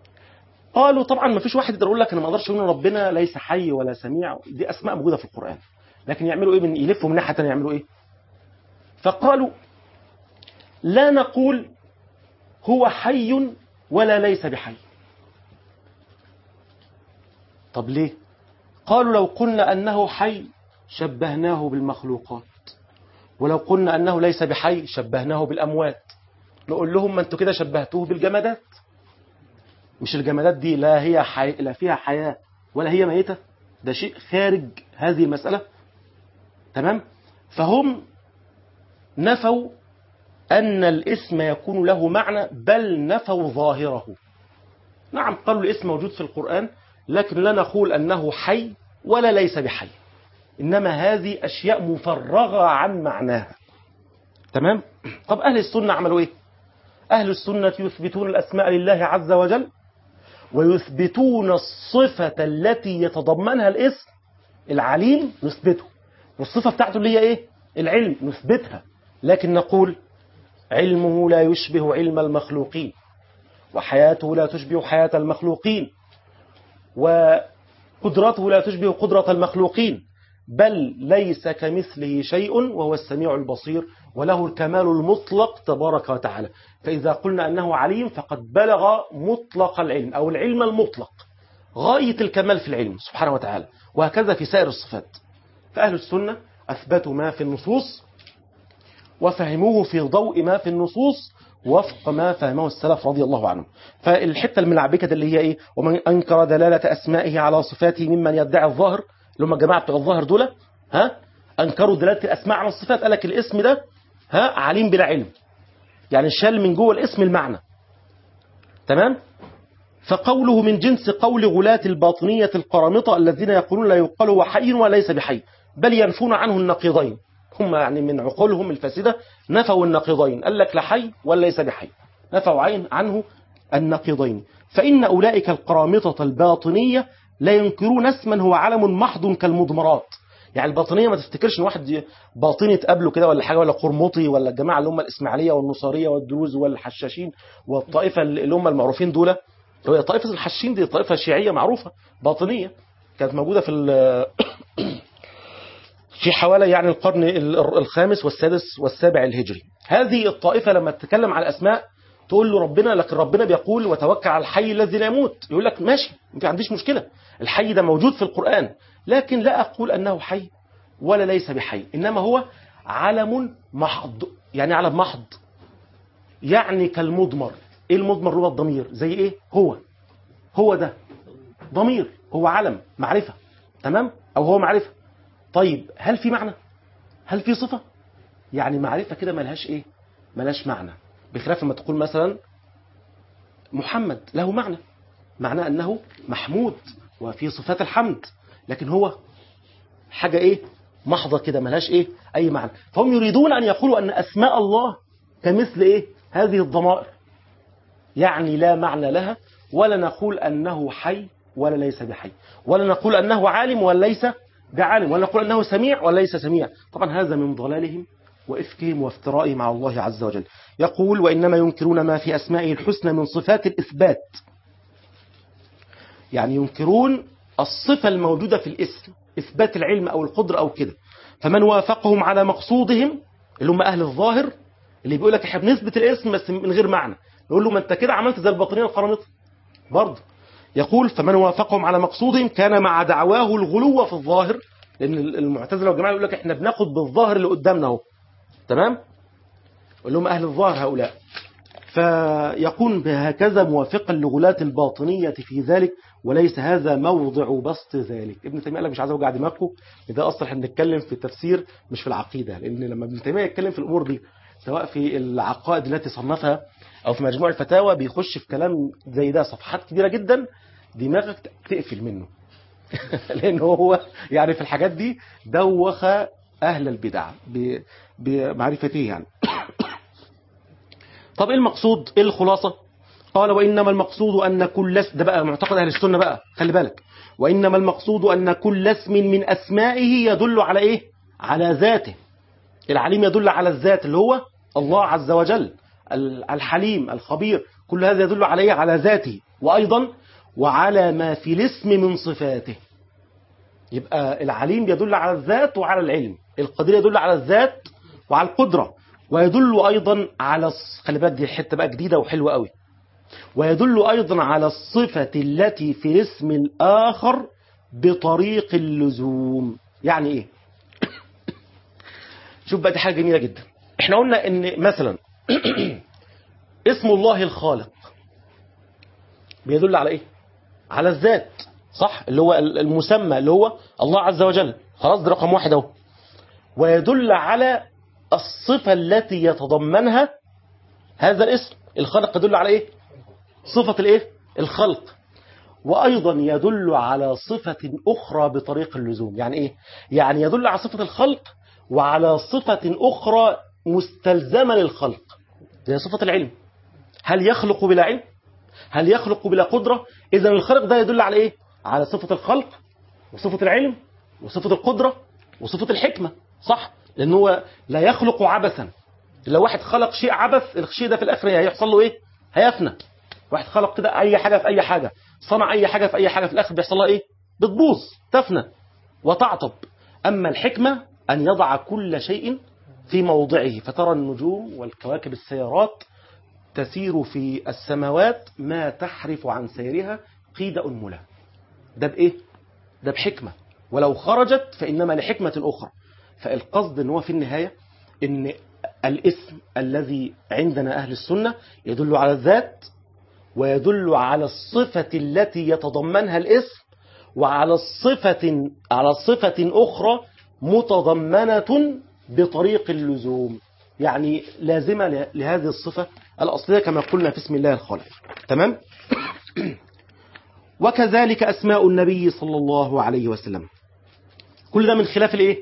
قالوا طبعا ما فيش واحد يقدر يقول لك انا ما اقدرش اقول إن ربنا ليس حي ولا سميع دي اسماء موجوده في القران لكن يعملوا ايه من يلفوا من ناحيه ثانيه يعملوا ايه فقالوا لا نقول هو حي ولا ليس بحي طب ليه قالوا لو قلنا انه حي شبهناه بالمخلوقات ولو قلنا انه ليس بحي شبهناه بالاموات نقول لهم ما انتوا كده شبهتوه بالجمادات مش الجمادات دي لا هي حي... لا فيها حياة ولا هي ميتة ده شيء خارج هذه المسألة تمام فهم نفوا أن الاسم يكون له معنى بل نفوا ظاهره نعم قالوا الاسم موجود في القرآن لكن لا نقول أنه حي ولا ليس بحي إنما هذه أشياء مفرغة عن معناها تمام طب أهل السنة عملوا إيه أهل السنة يثبتون الأسماء لله عز وجل ويثبتون الصفة التي يتضمنها الاسم العليم نثبته والصفة بتاعته اللي هي إيه العلم نثبتها لكن نقول علمه لا يشبه علم المخلوقين وحياته لا تشبه حياة المخلوقين وقدرته لا تشبه قدرة المخلوقين بل ليس كمثله شيء وهو السميع البصير وله الكمال المطلق تبارك وتعالى فإذا قلنا أنه عليم فقد بلغ مطلق العلم أو العلم المطلق غاية الكمال في العلم سبحانه وتعالى وهكذا في سائر الصفات فأهل السنة أثبتوا ما في النصوص وفهموه في ضوء ما في النصوص وفق ما فهمه السلف رضي الله عنهم فالحتة الملعبكة اللي هي إيه ومن أنكر دلالة أسمائه على صفاته ممن يدعي الظاهر اللي هم الجماعة بتوع الظاهر دول ها أنكروا دلالة الأسماء على الصفات قال لك الاسم ده ها عليم بلا علم يعني شال من جوه الاسم المعنى تمام فقوله من جنس قول غلاة الباطنية القرامطة الذين يقولون لا يقال هو حي وليس بحي بل ينفون عنه النقيضين هم يعني من عقولهم الفاسدة نفوا النقيضين قال لك لا حي ولا ليس بحي نفوا عين عنه النقيضين فإن أولئك القرامطة الباطنية لا ينكرون اسما هو علم محض كالمضمرات يعني الباطنيه ما تفتكرش ان واحد باطني تقابله كده ولا حاجه ولا قرمطي ولا الجماعه اللي هم الاسماعيليه والنصاريه والدروز والحشاشين والطائفه اللي هم المعروفين دول هي طائفه الحشين دي طائفه شيعيه معروفه باطنيه كانت موجوده في في حوالي يعني القرن الخامس والسادس والسابع الهجري هذه الطائفه لما تتكلم على الاسماء تقول له ربنا لكن ربنا بيقول وتوكل على الحي الذي لا يموت يقول لك ماشي ما عنديش مشكله الحي ده موجود في القرآن لكن لا أقول أنه حي ولا ليس بحي إنما هو علم محض يعني علم محض يعني كالمضمر إيه المضمر هو الضمير زي إيه هو هو ده ضمير هو علم معرفة تمام أو هو معرفة طيب هل في معنى هل في صفة يعني معرفة كده ملهاش إيه ملهاش معنى بخلاف لما تقول مثلا محمد له معنى معناه أنه محمود وفي صفات الحمد لكن هو حاجة إيه محضة كده ملهاش إيه أي معنى فهم يريدون أن يقولوا أن أسماء الله كمثل إيه هذه الضمائر يعني لا معنى لها ولا نقول أنه حي ولا ليس بحي ولا نقول أنه عالم ولا ليس بعالم ولا نقول أنه سميع ولا ليس سميع طبعا هذا من ضلالهم وإفكهم وافترائهم على الله عز وجل يقول وإنما ينكرون ما في أسمائه الحسنى من صفات الإثبات يعني ينكرون الصفة الموجودة في الاسم إثبات العلم أو القدرة أو كده فمن وافقهم على مقصودهم اللي هم أهل الظاهر اللي بيقول لك احنا بنثبت الاسم بس من غير معنى نقول له ما انت كده عملت زي الباطنيه القرامطه برضه يقول فمن وافقهم على مقصودهم كان مع دعواه الغلو في الظاهر لان المعتزله والجماعه يقول لك احنا بناخد بالظاهر اللي قدامنا اهو تمام يقول لهم اهل الظاهر هؤلاء فيكون بهكذا موافقا لغلاة الباطنية في ذلك وليس هذا موضع بسط ذلك ابن تيمية قال لك مش عايز اوجع دماغكم ده اصلا احنا بنتكلم في التفسير مش في العقيدة لان لما ابن تيمية يتكلم في الامور دي سواء في العقائد التي صنفها او في مجموع الفتاوى بيخش في كلام زي ده صفحات كبيرة جدا دماغك تقفل منه لان هو يعني في الحاجات دي دوخ اهل البدع بمعرفته يعني طب ايه المقصود ايه الخلاصة قال وإنما المقصود أن كل اسم ده بقى معتقد أهل السنة بقى خلي بالك وإنما المقصود أن كل اسم من أسمائه يدل على إيه على ذاته العليم يدل على الذات اللي هو الله عز وجل الحليم الخبير كل هذا يدل عليه على ذاته وأيضا وعلى ما في الاسم من صفاته يبقى العليم يدل على الذات وعلى العلم القدير يدل على الذات وعلى القدرة ويدل أيضا على الص- خلي بالك دي حتة بقى جديدة وحلوة قوي ويدل أيضا على الصفة التي في الاسم الآخر بطريق اللزوم يعني إيه شوف بقى دي حاجة جميلة جدا احنا قلنا ان مثلا اسم الله الخالق بيدل على ايه على الذات صح اللي هو المسمى اللي هو الله عز وجل خلاص ده رقم واحد اهو ويدل على الصفة التي يتضمنها هذا الاسم الخلق يدل على ايه صفة الايه الخلق وأيضا يدل على صفة أخرى بطريق اللزوم يعني إيه؟ يعني يدل على صفة الخلق وعلى صفة أخرى مستلزمة للخلق زي صفة العلم هل يخلق بلا علم؟ هل يخلق بلا قدرة؟ إذا الخلق ده يدل على إيه؟ على صفة الخلق وصفة العلم وصفة القدرة وصفة الحكمة صح؟ لأنه هو لا يخلق عبثا لو واحد خلق شيء عبث الشيء ده في الآخر هيحصل له إيه؟ هيفنى واحد خلق كده أي حاجة في أي حاجة صنع أي حاجة في أي حاجة في الآخر بيحصل لها إيه؟ بتبوظ تفنى وتعطب أما الحكمة أن يضع كل شيء في موضعه فترى النجوم والكواكب السيارات تسير في السماوات ما تحرف عن سيرها قيد أنملة ده بإيه؟ ده بحكمة ولو خرجت فإنما لحكمة أخرى فالقصد أن هو في النهاية أن الاسم الذي عندنا أهل السنة يدل على الذات ويدل على الصفة التي يتضمنها الاسم وعلى الصفة على صفة أخرى متضمنة بطريق اللزوم يعني لازمة ل- لهذه الصفة الأصلية كما قلنا في اسم الله الخالق تمام وكذلك أسماء النبي صلى الله عليه وسلم كل ده من خلاف الايه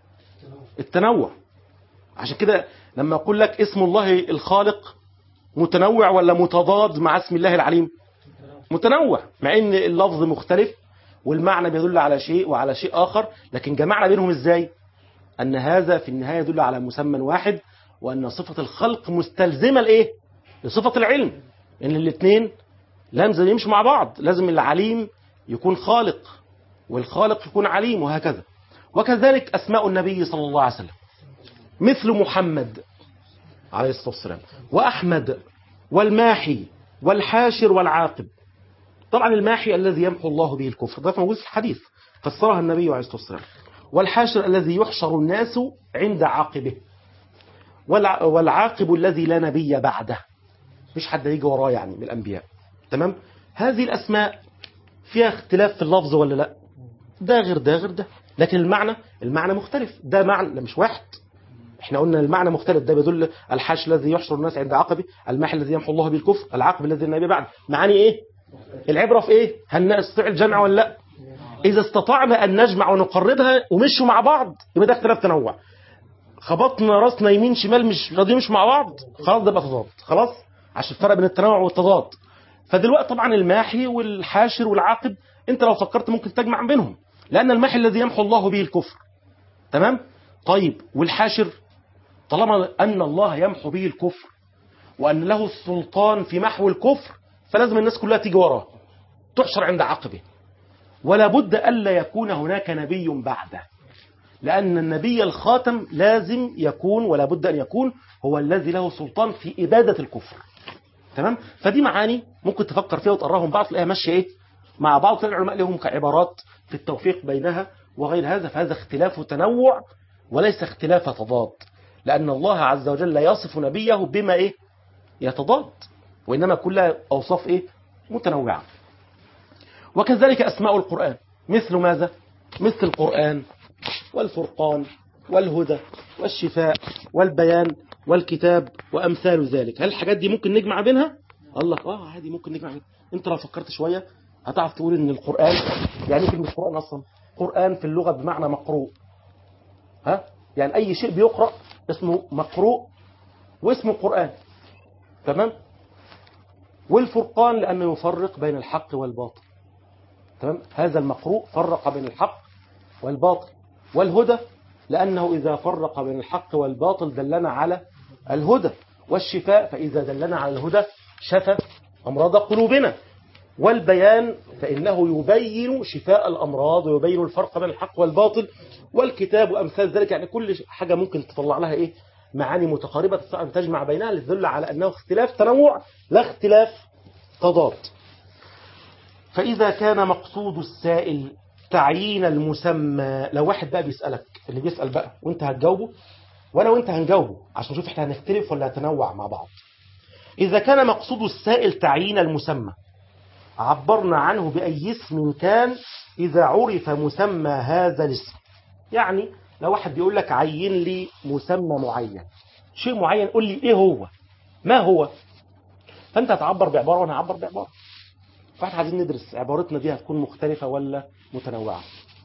التنوع عشان كده لما أقول لك اسم الله الخالق متنوع ولا متضاد مع اسم الله العليم متنوع مع ان اللفظ مختلف والمعنى بيدل على شيء وعلى شيء آخر لكن جمعنا بينهم ازاي أن هذا في النهاية يدل على مسمى واحد وأن صفة الخلق مستلزمة لإيه لصفة العلم إن الاثنين لازم يمشوا مع بعض لازم العليم يكون خالق والخالق يكون عليم وهكذا وكذلك أسماء النبي صلى الله عليه وسلم مثل محمد عليه الصلاة والسلام وأحمد والماحي والحاشر والعاقب طبعا الماحي الذي يمحو الله به الكفر ده موجود في الحديث فسرها النبي عليه الصلاة والسلام والحاشر الذي يحشر الناس عند عاقبه والع- والعاقب الذي لا نبي بعده مش حد يجي وراه يعني من الأنبياء تمام هذه الأسماء فيها اختلاف في اللفظ ولا لا ده غير ده غير ده لكن المعنى المعنى مختلف ده معنى لا مش واحد احنا قلنا المعنى مختلف ده بيدل الحاش الذي يحشر الناس عند عقبه الماحي الذي يمحو الله بالكفر العاقب الذي لا نبي بعد معاني ايه العبرة في ايه هل نستطيع الجمع ولا لا إذا استطعنا أن نجمع ونقربها ومشوا مع بعض يبقى ده اختلاف تنوع خبطنا راسنا يمين شمال مش راضيين يمشوا مع بعض خلاص ده بقى تضاد خلاص عشان الفرق بين التنوع والتضاد فدلوقتي طبعا الماحي والحاشر والعاقب انت لو فكرت ممكن تجمع بينهم لأن الماحي الذي يمحو الله به الكفر تمام طيب والحاشر طالما أن الله يمحو به الكفر وأن له السلطان في محو الكفر فلازم الناس كلها تيجي وراه تحشر عند عقبه ولا بد ألا يكون هناك نبي بعده لأن النبي الخاتم لازم يكون ولا بد أن يكون هو الذي له سلطان في إبادة الكفر تمام فدي معاني ممكن تفكر فيها وتقراهم بعض تلاقيها ماشيه ايه مع بعض تلاقي العلماء لهم كعبارات في التوفيق بينها وغير هذا فهذا اختلاف تنوع وليس اختلاف تضاد لأن الله عز وجل لا يصف نبيه بما ايه يتضاد وإنما كلها أوصاف ايه متنوعة وكذلك أسماء القرآن مثل ماذا مثل القرآن والفرقان والهدى والشفاء والبيان والكتاب وأمثال ذلك هل الحاجات دي ممكن نجمع بينها قال لك اه عادي ممكن نجمع بينها انت لو فكرت شوية هتعرف تقول ان القرآن يعني إيه كلمة قرآن اصلا قرآن في اللغة بمعنى مقروء ها يعني اي شيء بيقرأ اسمه مقروء واسمه قرآن تمام والفرقان لأنه يفرق بين الحق والباطل تمام هذا المقروء فرق بين الحق والباطل والهدى لأنه إذا فرق بين الحق والباطل دلنا على الهدى والشفاء فإذا دلنا على الهدى شفى أمراض قلوبنا والبيان فإنه يبين شفاء الأمراض ويبين الفرق بين الحق والباطل والكتاب وأمثال ذلك يعني كل حاجة ممكن تطلع لها إيه معاني متقاربة تستطيع أن تجمع بينها لتدل على أنه اختلاف تنوع لا اختلاف تضاد فإذا كان مقصود السائل تعيين المسمى لو واحد بقى بيسألك اللي بيسأل بقى وانت هتجاوبه وانا وانت هنجاوبه عشان نشوف احنا هنختلف ولا هنتنوع مع بعض إذا كان مقصود السائل تعيين المسمى عبرنا عنه بأي اسم كان إذا عرف مسمى هذا الاسم يعني لو واحد بيقول لك عين لي مسمى معين شيء معين قول لي إيه هو ما هو فأنت هتعبر بعبارة وأنا هعبر بعبارة فاحنا عايزين ندرس عبارتنا دي هتكون مختلفة ولا متنوعة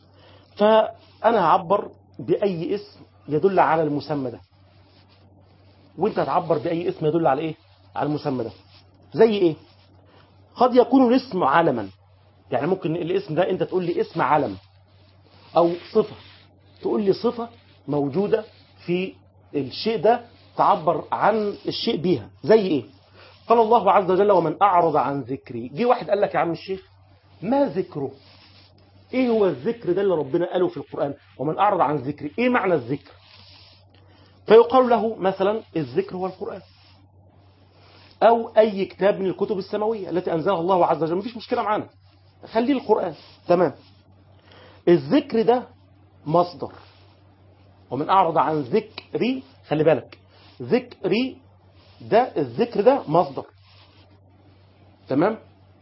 فأنا هعبر بأي اسم يدل على المسمى ده وانت هتعبر بأي اسم يدل على ايه على المسمى ده زي ايه قد يكون الاسم علما يعني ممكن الاسم ده انت تقول لي اسم علم او صفة تقول لي صفة موجودة في الشيء ده تعبر عن الشيء بيها زي ايه قال الله عز وجل ومن أعرض عن ذكري جه واحد قال لك يا عم الشيخ ما ذكره ايه هو الذكر ده اللي ربنا قاله في القرآن ومن أعرض عن ذكري ايه معنى الذكر فيقال له مثلا الذكر هو القرآن أو أي كتاب من الكتب السماوية التي أنزلها الله عز وجل مفيش مشكلة معانا خليه القرآن تمام الذكر ده مصدر ومن أعرض عن ذكري خلي بالك ذكري ده الذكر ده مصدر تمام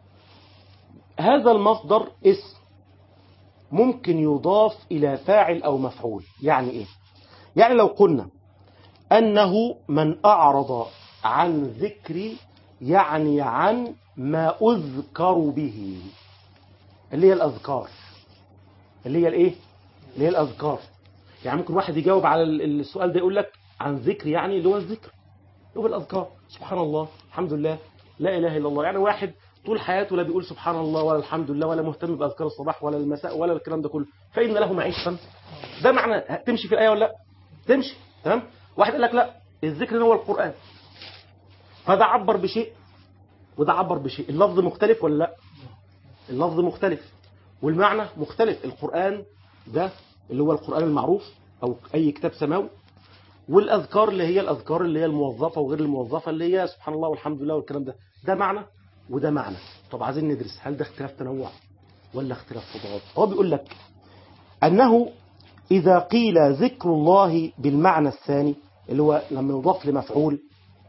هذا المصدر اسم ممكن يضاف إلى فاعل أو مفعول يعني إيه يعني لو قلنا أنه من أعرض عن ذكري يعني عن ما أذكر به اللي هي الأذكار اللي هي الإيه اللي هي الأذكار يعني ممكن واحد يجاوب على السؤال ده يقول لك عن ذكر يعني اللي هو الذكر هو الأذكار سبحان الله الحمد لله لا إله إلا الله يعني واحد طول حياته لا بيقول سبحان الله ولا الحمد لله ولا مهتم بأذكار الصباح ولا المساء ولا الكلام ده كله فإن له معيشة ده معنى تمشي في الآية ولا لا تمشي تمام واحد قال لك لا الذكر هو القرآن فده عبر بشيء وده عبر بشيء اللفظ مختلف ولا لا اللفظ مختلف والمعنى مختلف القرآن ده اللي هو القرآن المعروف أو أي كتاب سماوي والأذكار اللي هي الأذكار اللي هي الموظفة وغير الموظفة اللي هي سبحان الله والحمد لله والكلام ده ده معنى وده معنى طب عايزين ندرس هل ده اختلاف تنوع ولا اختلاف تضاد هو بيقول لك أنه إذا قيل ذكر الله بالمعنى الثاني اللي هو لما يضاف لمفعول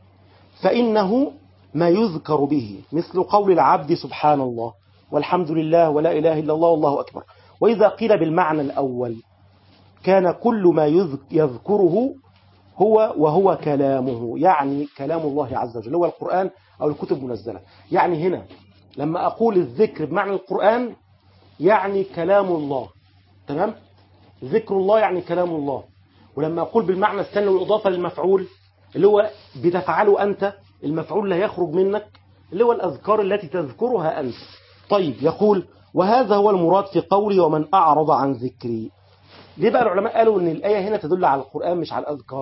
فإنه ما يذكر به مثل قول العبد سبحان الله والحمد لله ولا إله إلا الله والله أكبر وإذا قيل بالمعنى الأول كان كل ما يذكره هو وهو كلامه يعني كلام الله عز وجل هو القرآن أو الكتب المنزلة يعني هنا لما أقول الذكر بمعنى القرآن يعني كلام الله تمام ذكر الله يعني كلام الله ولما أقول بالمعنى الثاني والإضافة للمفعول اللي هو بتفعله أنت المفعول لا يخرج منك اللي هو الأذكار التي تذكرها أنت طيب يقول وهذا هو المراد في قولي ومن أعرض عن ذكري ليه بقى العلماء قالوا ان الآية هنا تدل على القرآن مش على الأذكار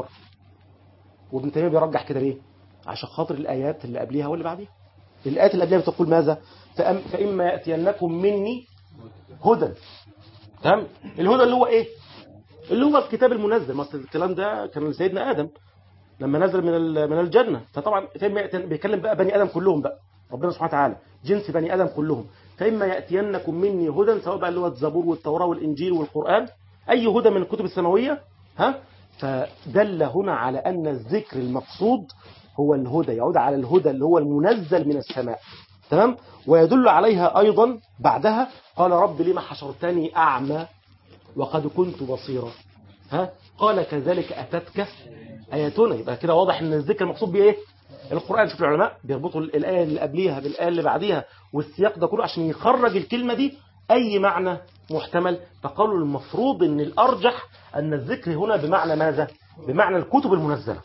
وابن تيمية بيرجح كده ليه عشان خاطر الآيات اللي قبلها واللي بعديها الآيات اللي قبلها بتقول ماذا فأم فإما يأتينكم مني هدى تمام الهدى اللي هو إيه اللي هو الكتاب المنزل ما الكلام ده كان لسيدنا آدم لما نزل من من الجنة فطبعا فإما بيكلم بقى بني آدم كلهم بقى ربنا سبحانه وتعالى جنس بني آدم كلهم فإما يأتينكم مني هدى سواء بقى اللي هو الزبور والتوراة والإنجيل والقرآن أي هدى من الكتب السماوية ها فدل هنا على أن الذكر المقصود هو الهدى يعود على الهدى اللي هو المنزل من السماء تمام ويدل عليها أيضا بعدها قال رب لما حشرتني أعمى وقد كنت بصيرا ها قال كذلك أتتك آياتنا يبقى كده واضح أن الذكر المقصود بيه إيه القرآن شوف العلماء بيربطوا الآية اللي قبليها بالآية اللي بعديها والسياق ده كله عشان يخرج الكلمة دي أي معنى محتمل فقالوا المفروض أن الأرجح أن الذكر هنا بمعنى ماذا بمعنى الكتب المنزلة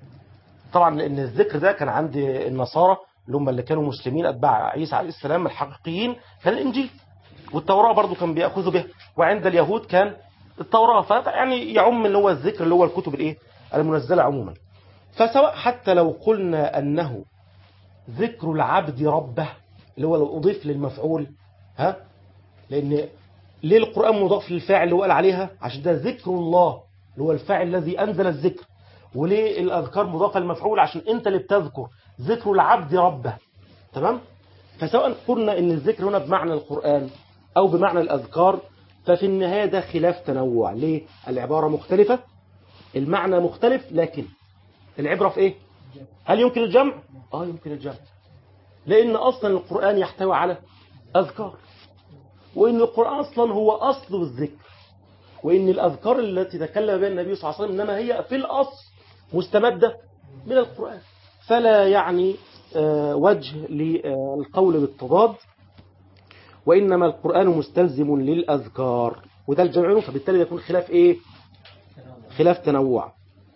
طبعا لأن الذكر ده كان عند النصارى اللي هم اللي كانوا مسلمين أتباع عيسى عليه السلام الحقيقيين كان الإنجيل والتوراة برضو كان بيأخذوا بها وعند اليهود كان التوراة فيعني يعم اللي هو الذكر اللي هو الكتب الإيه المنزلة عموما فسواء حتى لو قلنا أنه ذكر العبد ربه اللي هو لو أضيف للمفعول ها لأن ليه القرآن مضاف للفاعل اللي هو قال عليها عشان ده ذكر الله اللي هو الفاعل الذي أنزل الذكر وليه الأذكار مضافة للمفعول عشان أنت اللي بتذكر ذكر العبد ربه تمام فسواء قلنا ان الذكر هنا بمعنى القرآن او بمعنى الأذكار ففي النهاية ده خلاف تنوع ليه العبارة مختلفة المعنى مختلف لكن العبرة في ايه هل يمكن الجمع اه يمكن الجمع لان اصلا القرآن يحتوي على أذكار وان القرآن اصلا هو اصل الذكر وان الأذكار التي تكلم بها النبي صلى الله عليه وسلم انما هي في الأصل مستمدة من القرآن فلا يعني وجه للقول بالتضاد وإنما القرآن مستلزم للأذكار وده الجمع فبالتالي يكون خلاف إيه خلاف تنوع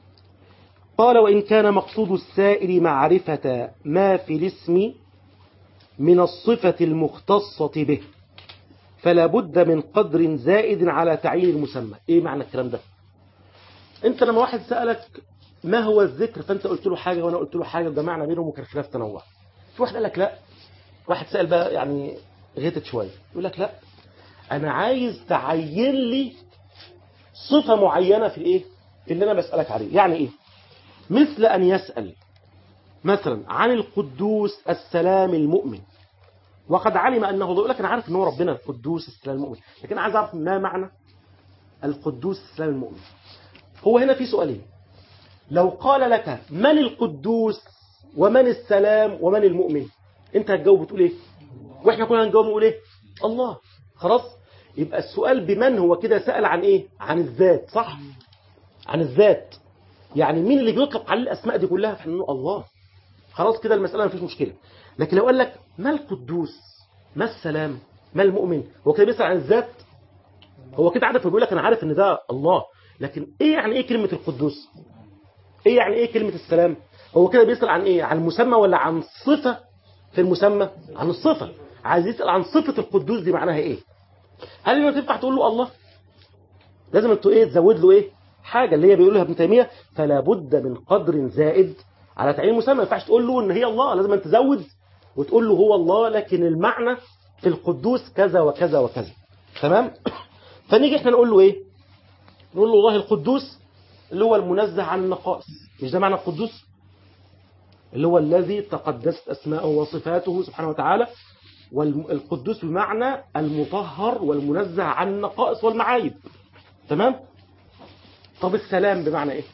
قال وإن كان مقصود السائل معرفة ما في الاسم من الصفة المختصة به فلا بد من قدر زائد على تعيين المسمى إيه معنى الكلام ده انت لما واحد سألك ما هو الذكر فانت قلت له حاجة وانا قلت له حاجة ده معنى بينهم وكان خلاف تنوع في واحد قال لك لا واحد سأل بقى يعني غيتت شوية يقول لك لا انا عايز تعين لي صفة معينة في الايه في اللي انا بسألك عليه يعني ايه مثل ان يسأل مثلا عن القدوس السلام المؤمن وقد علم انه يقول لك انا عارف ان هو ربنا القدوس السلام المؤمن لكن عايز اعرف ما معنى القدوس السلام المؤمن هو هنا في سؤالين لو قال لك من القدوس ومن السلام ومن المؤمن انت هتجاوب وتقول ايه واحنا كلنا هنجاوب ونقول ايه الله خلاص يبقى السؤال بمن هو كده سأل عن ايه عن الذات صح عن الذات يعني مين اللي بيطلق عليه الاسماء دي كلها فنقول الله خلاص كده المسألة ما فيش مشكلة لكن لو قال لك ما القدوس ما السلام ما المؤمن هو كده بيسأل عن الذات هو كده عارف بيقول لك انا عارف ان ده الله لكن ايه يعني ايه كلمة القدوس ايه يعني ايه كلمة السلام هو كده بيسأل عن ايه عن المسمى ولا عن صفة في المسمى عن الصفة عايز يسأل عن صفة القدوس دي معناها ايه هل ما تنفع تقول له الله لازم انتوا ايه تزود له ايه حاجة اللي هي بيقولها ابن تيمية فلا بد من قدر زائد على تعيين المسمى ما ينفعش تقول له ان هي الله لازم انت تزود وتقول له هو الله لكن المعنى في القدوس كذا وكذا وكذا تمام فنيجي احنا نقول له ايه نقول له الله القدوس اللي هو المنزه عن النقائص مش ده معنى القدوس اللي هو الذي تقدست أسماءه وصفاته سبحانه وتعالى والقدوس بمعنى المطهر والمنزه عن النقائص والمعايب تمام طب السلام بمعنى ايه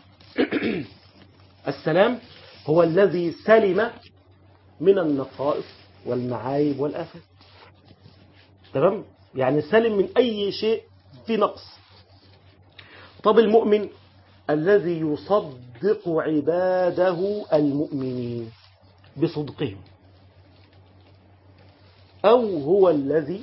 السلام هو الذي سلم من النقائص والمعايب والآفات تمام يعني سلم من أي شيء في نقص طب المؤمن الذي يصدق عباده المؤمنين بصدقهم أو هو الذي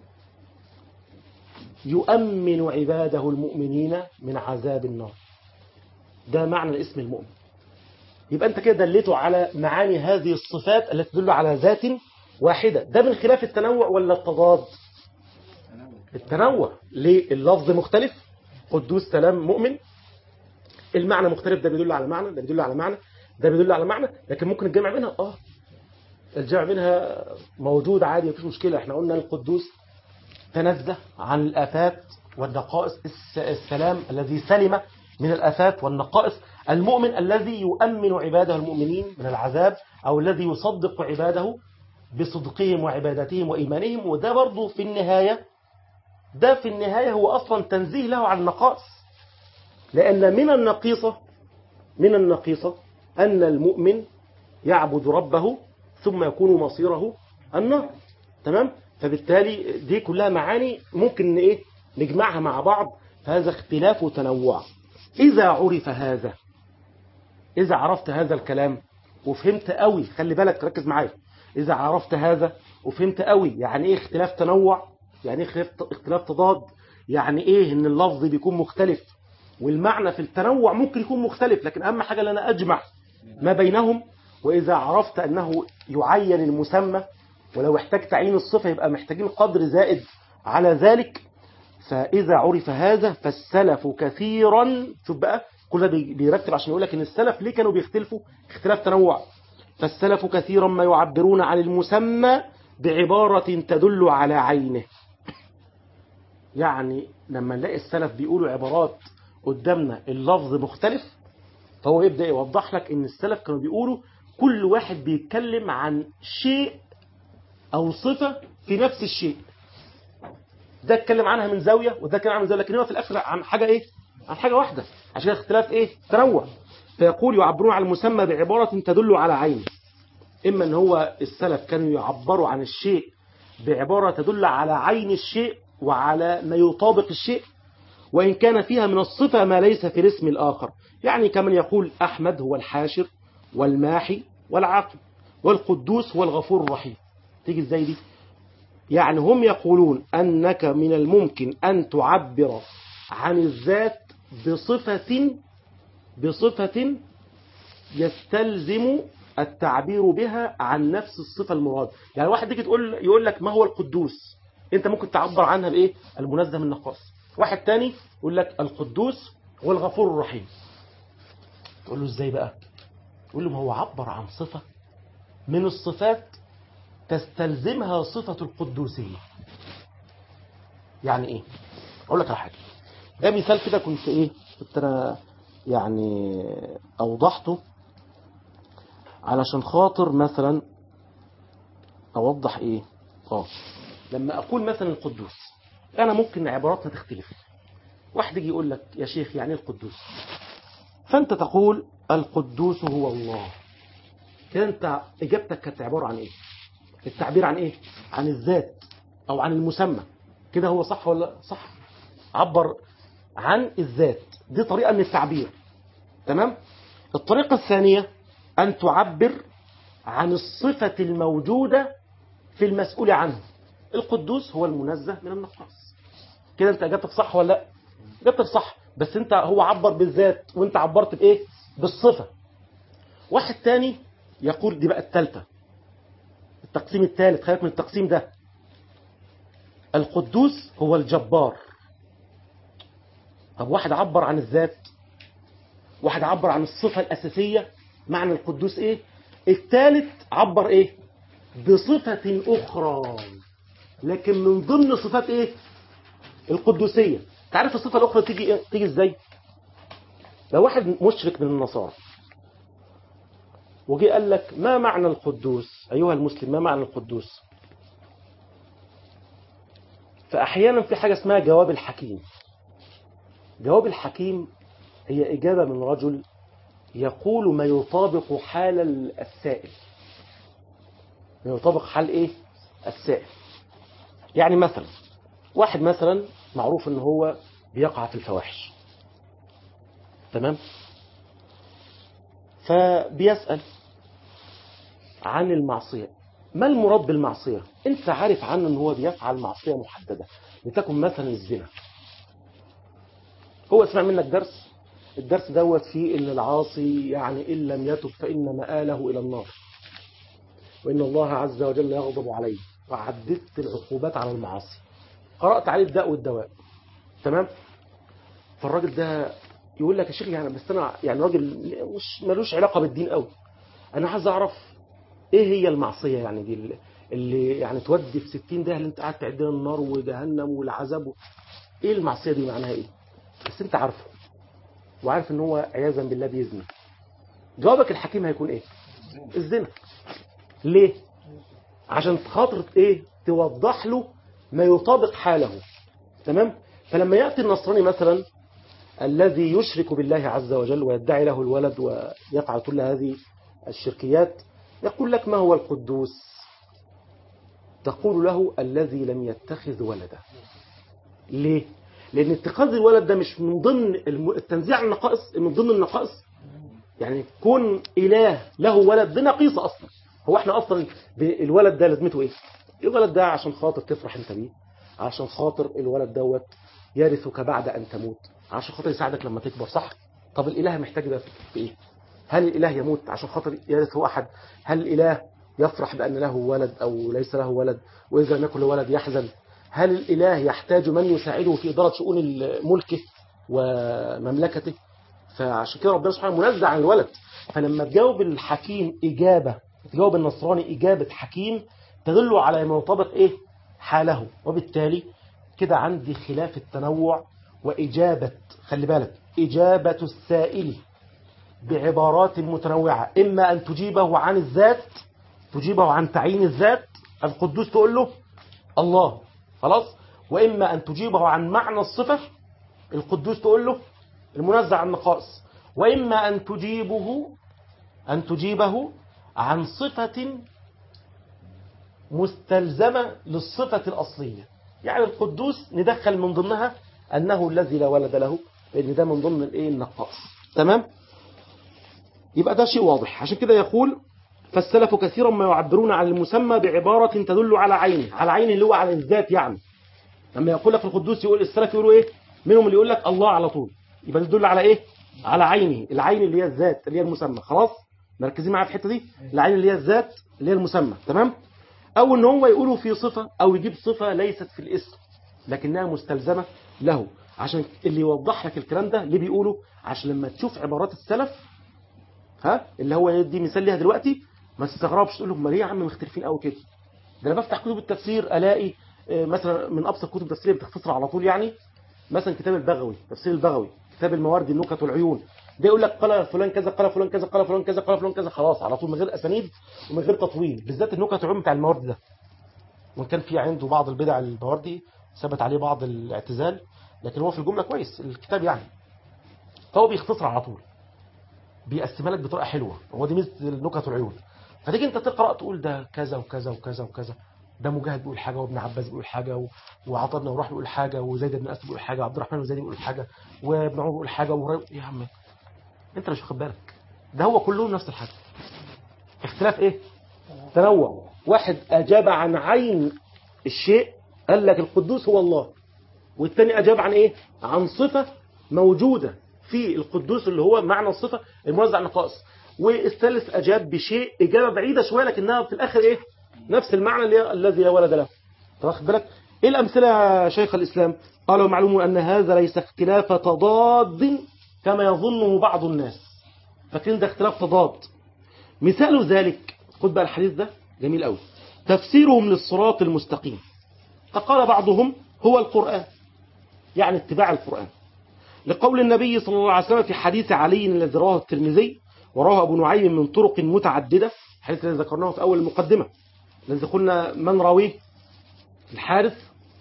يؤمن عباده المؤمنين من عذاب النار ده معنى الاسم المؤمن يبقى أنت كده دلته على معاني هذه الصفات التي تدل على ذات واحدة ده من خلاف التنوع ولا التضاد التنوع ليه اللفظ مختلف قدوس سلام مؤمن المعنى مختلف ده بيدل على معنى ده بيدل على معنى ده بيدل على معنى لكن ممكن الجمع بينها اه الجمع بينها موجود عادي مفيش مشكلة احنا قلنا القدوس تنزه عن الآفات والنقائص السلام الذي سلم من الآفات والنقائص المؤمن الذي يؤمن عباده المؤمنين من العذاب أو الذي يصدق عباده بصدقهم وعبادتهم وإيمانهم وده برضو في النهاية ده في النهاية هو أصلا تنزيه له عن النقائص لأن من النقيصة من النقيصة أن المؤمن يعبد ربه ثم يكون مصيره النار تمام فبالتالي دي كلها معاني ممكن إيه نجمعها مع بعض فهذا اختلاف وتنوع إذا عرف هذا إذا عرفت هذا الكلام وفهمت قوي خلي بالك ركز معايا إذا عرفت هذا وفهمت قوي يعني إيه اختلاف تنوع يعني إيه اختلاف تضاد يعني إيه إن اللفظ بيكون مختلف والمعنى في التنوع ممكن يكون مختلف لكن أهم حاجة لنا أجمع ما بينهم وإذا عرفت أنه يعين المسمى ولو احتاج تعيين الصفة يبقى محتاجين قدر زائد على ذلك فإذا عرف هذا فالسلف كثيرا شوف بقى كل ده بيرتب عشان يقول لك إن السلف ليه كانوا بيختلفوا اختلاف تنوع فالسلف كثيرا ما يعبرون عن المسمى بعبارة تدل على عينه يعني لما نلاقي السلف بيقولوا عبارات قدامنا اللفظ مختلف فهو يبدأ يوضح لك ان السلف كانوا بيقولوا كل واحد بيتكلم عن شيء او صفة في نفس الشيء ده اتكلم عنها من زاوية وده اتكلم عنها من زاوية لكن هو في الاخر عن حاجة ايه عن حاجة واحدة عشان اختلاف ايه تنوع فيقول يعبرون عن المسمى بعبارة تدل على عينه إما أن هو السلف كانوا يعبروا عن الشيء بعبارة تدل على عين الشيء وعلى ما يطابق الشيء وإن كان فيها من الصفة ما ليس في الاسم الآخر يعني كمن يقول أحمد هو الحاشر والماحي والعاقب والقدوس هو الغفور الرحيم تيجي ازاي دي يعني هم يقولون أنك من الممكن أن تعبر عن الذات بصفة بصفة يستلزم التعبير بها عن نفس الصفة المراد يعني واحد يجي تقول يقول لك ما هو القدوس انت ممكن تعبر عنها بايه المنزه من النقاص واحد تاني يقول لك القدوس هو الغفور الرحيم تقول له ازاي بقى تقول له ما هو عبر عن صفة من الصفات تستلزمها صفة القدوسية يعني ايه اقول لك على حاجة ده مثال كده كنت ايه كنت انا يعني اوضحته علشان خاطر مثلا اوضح ايه اه لما اقول مثلا القدوس انا ممكن عباراتنا تختلف واحد يجي يقول لك يا شيخ يعني ايه القدوس فانت تقول القدوس هو الله كده انت اجابتك كانت عباره عن ايه التعبير عن ايه عن الذات او عن المسمى كده هو صح ولا صح عبر عن الذات دي طريقه من التعبير تمام الطريقه الثانيه أن تعبر عن الصفة الموجودة في المسؤول عنه القدوس هو المنزه من النقاص كده انت اجابتك صح ولا لا اجابتك صح بس انت هو عبر بالذات وانت عبرت بايه بالصفة واحد تاني يقول دي بقى التالتة التقسيم الثالث خليك من التقسيم ده القدوس هو الجبار طب واحد عبر عن الذات واحد عبر عن الصفة الأساسية معنى القدوس ايه الثالث عبر ايه بصفة اخرى لكن من ضمن صفات ايه القدوسية تعرف الصفة الاخرى تيجي إيه؟ تيجي ازاي لو واحد مشرك من النصارى وجي قال لك ما معنى القدوس ايها المسلم ما معنى القدوس فاحيانا في حاجة اسمها جواب الحكيم جواب الحكيم هي اجابة من رجل يقول ما يطابق حال السائل ما يطابق حال ايه السائل يعني مثلا واحد مثلا معروف ان هو بيقع في الفواحش تمام فبيسأل عن المعصية ما المراد بالمعصية انت عارف عنه ان هو بيفعل معصية محددة لتكن مثلا الزنا هو سمع منك درس الدرس دوت فيه ان العاصي يعني ان لم يتب فان مآله الى النار وان الله عز وجل يغضب عليه وعددت العقوبات على المعاصي قرأت عليه الداء والدواء تمام فالراجل ده يقول لك يا شيخ يعني بس انا يعني راجل مش ملوش علاقه بالدين قوي انا عايز اعرف ايه هي المعصيه يعني دي اللي يعني تودي في 60 ده اللي انت قاعد تعد النار وجهنم والعذاب و... ايه المعصيه دي معناها ايه بس انت عارفه وعارف ان هو عياذا بالله بيزني جوابك الحكيم هيكون ايه الزنا ليه عشان خاطر ايه توضح له ما يطابق حاله تمام فلما ياتي النصراني مثلا الذي يشرك بالله عز وجل ويدعي له الولد ويفعل كل هذه الشركيات يقول لك ما هو القدوس تقول له الذي لم يتخذ ولدا ليه لأن اتخاذ الولد ده مش من ضمن التنزيع عن النقائص من ضمن النقائص يعني كون إله له ولد ده نقيصة أصلا هو احنا أصلا الولد ده لازمته إيه الولد ده عشان خاطر تفرح انت بيه عشان خاطر الولد دوت يرثك بعد أن تموت عشان خاطر يساعدك لما تكبر صح طب الإله محتاج ده في إيه هل الإله يموت عشان خاطر يرثه أحد هل الإله يفرح بأن له ولد أو ليس له ولد وإذا لم يكن له ولد يحزن هل الإله يحتاج من يساعده في إدارة شؤون ملكه ومملكته فعشان كده ربنا سبحانه منزع عن الولد فلما تجاوب الحكيم إجابة تجاوب النصراني إجابة حكيم تدل على ما يطابق إيه حاله وبالتالي كده عندي خلاف التنوع وإجابة خلي بالك إجابة السائل بعبارات متنوعة إما أن تجيبه عن الذات تجيبه عن تعيين الذات القدوس تقول له الله خلاص وإما أن تجيبه عن معنى الصفة القدوس تقول له المنزع عن النقائص وإما أن تجيبه أن تجيبه عن صفة مستلزمة للصفة الأصلية يعني القدوس ندخل من ضمنها أنه الذي لا ولد له لأن ده من ضمن الإيه النقائص تمام يبقى ده شيء واضح عشان كده يقول فالسلف كثيرا ما يعبرون عن المسمى بعبارة تدل على عينه على عينه اللي هو على الذات يعني لما يقول لك القدوس يقول السلف يقولوا ايه منهم اللي يقول لك الله على طول يبقى ده يدل على ايه على عينه العين اللي هي الذات اللي هي المسمى خلاص مركزين معايا في الحته دي العين اللي هي الذات اللي هي المسمى تمام او ان هو يقوله في صفه او يجيب صفه ليست في الاسم لكنها مستلزمه له عشان اللي يوضح لك الكلام ده ليه بيقوله عشان لما تشوف عبارات السلف ها اللي هو يدي مثال ليها دلوقتي ما تستغربش تقول له امال ليه يا عم مختلفين قوي كده ده انا بفتح كتب التفسير الاقي آه، مثلا من ابسط كتب التفسير اللي بتختصر على طول يعني مثلا كتاب البغوي تفسير البغوي كتاب الموارد النكت والعيون ده يقول لك قال فلان كذا قال فلان كذا قال فلان كذا قال فلان كذا خلاص على طول من غير اسانيد ومن غير تطويل بالذات النكت والعيون بتاع الموارد ده وان كان في عنده بعض البدع المواردي ثبت عليه بعض الاعتزال لكن هو في الجمله كويس الكتاب يعني فهو بيختصر على طول بيقسمها لك بطريقه حلوه هو دي ميزه النكت والعيون فتيجي انت تقرا تقول ده كذا وكذا وكذا وكذا ده مجاهد بيقول حاجه وابن عباس بيقول حاجه و... وعطاء بن وراح بيقول حاجه وزيد بن اسد بيقول حاجه وعبد الرحمن بن زيد بيقول حاجه وابن عمر بيقول حاجه وهريره يا عم انت مش واخد بالك ده هو كلهم نفس الحاجه اختلاف ايه تنوع واحد اجاب عن عين الشيء قال لك القدوس هو الله والثاني اجاب عن ايه عن صفه موجوده في القدوس اللي هو معنى الصفه الموزع النقائص والثالث اجاب بشيء اجابه بعيده شويه لكنها في الاخر ايه نفس المعنى اللي الذي لا ولد له أنت واخد بالك ايه الامثله يا شيخ الاسلام قال ومعلوم ان هذا ليس اختلاف تضاد كما يظنه بعض الناس فاكرين ده اختلاف تضاد مثال ذلك خد بقى الحديث ده جميل قوي تفسيرهم للصراط المستقيم فقال بعضهم هو القرآن يعني اتباع القرآن لقول النبي صلى الله عليه وسلم في حديث علي الذي رواه الترمذي ورواه أبو نعيم من طرق متعددة الحديث الذي ذكرناه في أول المقدمة الذي قلنا من راويه الحارث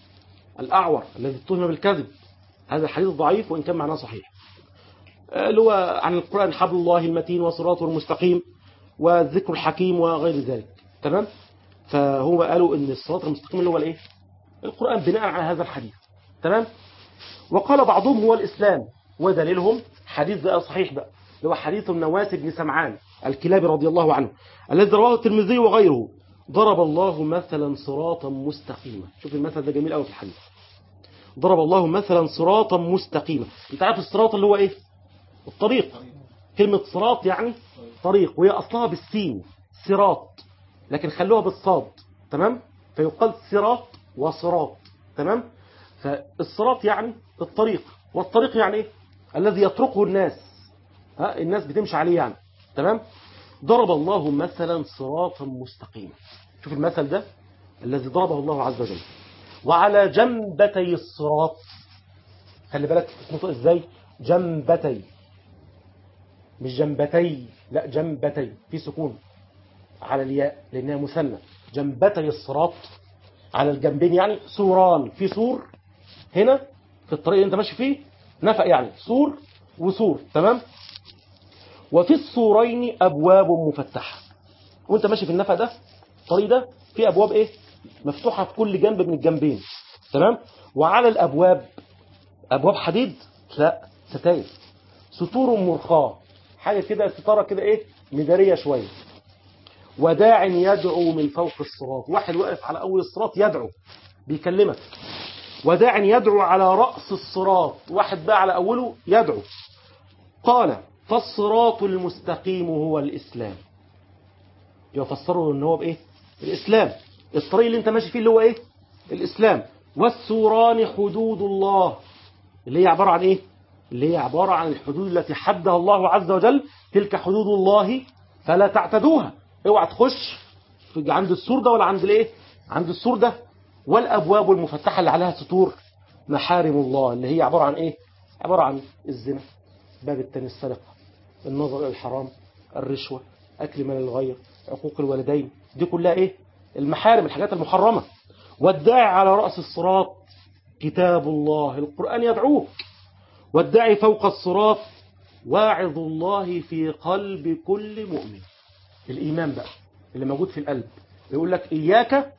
الأعور الذي اتهم بالكذب هذا الحديث ضعيف وإن كان معناه صحيح اللي هو عن القرآن حبل الله المتين وصراطه المستقيم والذكر الحكيم وغير ذلك تمام فهو قالوا ان الصراط المستقيم اللي هو الايه القرآن بناء على هذا الحديث تمام وقال بعضهم هو الإسلام ودليلهم حديث بقى صحيح بقى اللي هو حديث النواس بن سمعان الكلابي رضي الله عنه الذي رواه الترمذي وغيره ضرب الله مثلا صراطا مستقيما شوف المثل ده جميل قوي في الحديث ضرب الله مثلا صراطا مستقيما انت عارف الصراط اللي هو ايه الطريق كلمة صراط يعني طريق وهي أصلها بالسين صراط لكن خلوها بالصاد تمام فيقال صراط وصراط تمام فالصراط يعني الطريق والطريق يعني ايه الذي يطرقه الناس ها الناس بتمشي عليه يعني تمام ضرب الله مثلا صراطا مستقيما شوف المثل ده الذي ضربه الله عز وجل وعلى جنبتي الصراط خلي بالك اسمه ازاي جنبتي مش جنبتي لا جنبتي في سكون على الياء لانها مثنى جنبتي الصراط على الجنبين يعني سوران في سور هنا في الطريق اللي انت ماشي فيه نفق يعني سور وسور تمام وفي السورين ابواب مفتحه وانت ماشي في النفق ده الطريق ده في ابواب ايه مفتوحه في كل جنب من الجنبين تمام وعلى الابواب ابواب حديد لا ستاير ستور مرخاه حاجه كده ستاره كده ايه مداريه شويه وداع يدعو من فوق الصراط واحد واقف على اول الصراط يدعو بيكلمك وداع يدعو على رأس الصراط واحد بقى على أوله يدعو قال فالصراط المستقيم هو الإسلام يفسره ان هو بإيه الإسلام الطريق اللي انت ماشي فيه اللي هو إيه الإسلام والسوران حدود الله اللي هي عبارة عن إيه اللي هي عبارة عن الحدود التي حدها الله عز وجل تلك حدود الله فلا تعتدوها اوعى تخش في عند السور ده ولا عند الايه عند السور ده والابواب المفتحه اللي عليها سطور محارم الله اللي هي عباره عن ايه عباره عن الزنا باب التاني السرقه النظر الى الحرام الرشوه اكل مال الغير عقوق الوالدين دي كلها ايه المحارم الحاجات المحرمه والداعي على راس الصراط كتاب الله القران يدعوك والداعي فوق الصراط واعظ الله في قلب كل مؤمن الإيمان بقى اللي موجود في القلب يقول لك إياك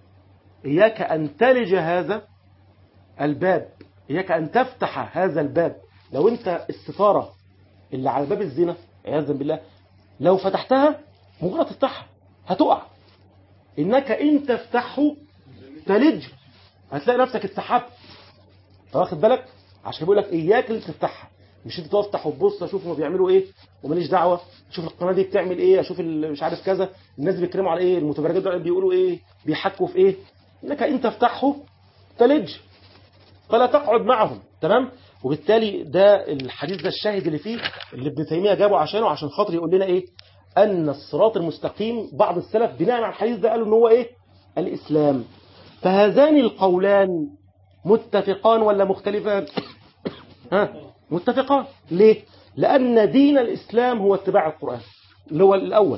إياك أن تلج هذا الباب إياك أن تفتح هذا الباب لو أنت الستارة اللي على باب الزنا عياذا بالله لو فتحتها مجرد تفتحها هتقع إنك إن تفتحه تلج هتلاقي نفسك اتسحبت واخد بالك عشان بيقول لك إياك اللي تفتحها مش انت تفتح وتبص اشوف هم بيعملوا ايه وماليش دعوه اشوف القناه دي بتعمل ايه اشوف مش عارف كذا الناس بيتكلموا على ايه المتبرجات دول بيقولوا ايه بيحكوا في ايه انك انت تفتحه تلج فلا تقعد معهم تمام وبالتالي ده الحديث ده الشاهد اللي فيه اللي ابن تيميه جابه عشانه عشان خاطر يقول لنا ايه ان الصراط المستقيم بعض السلف بناء على الحديث ده قالوا ان هو ايه الاسلام فهذان القولان متفقان ولا مختلفان ها متفقان ليه لأن دين الإسلام هو اتباع القرآن اللي هو الأول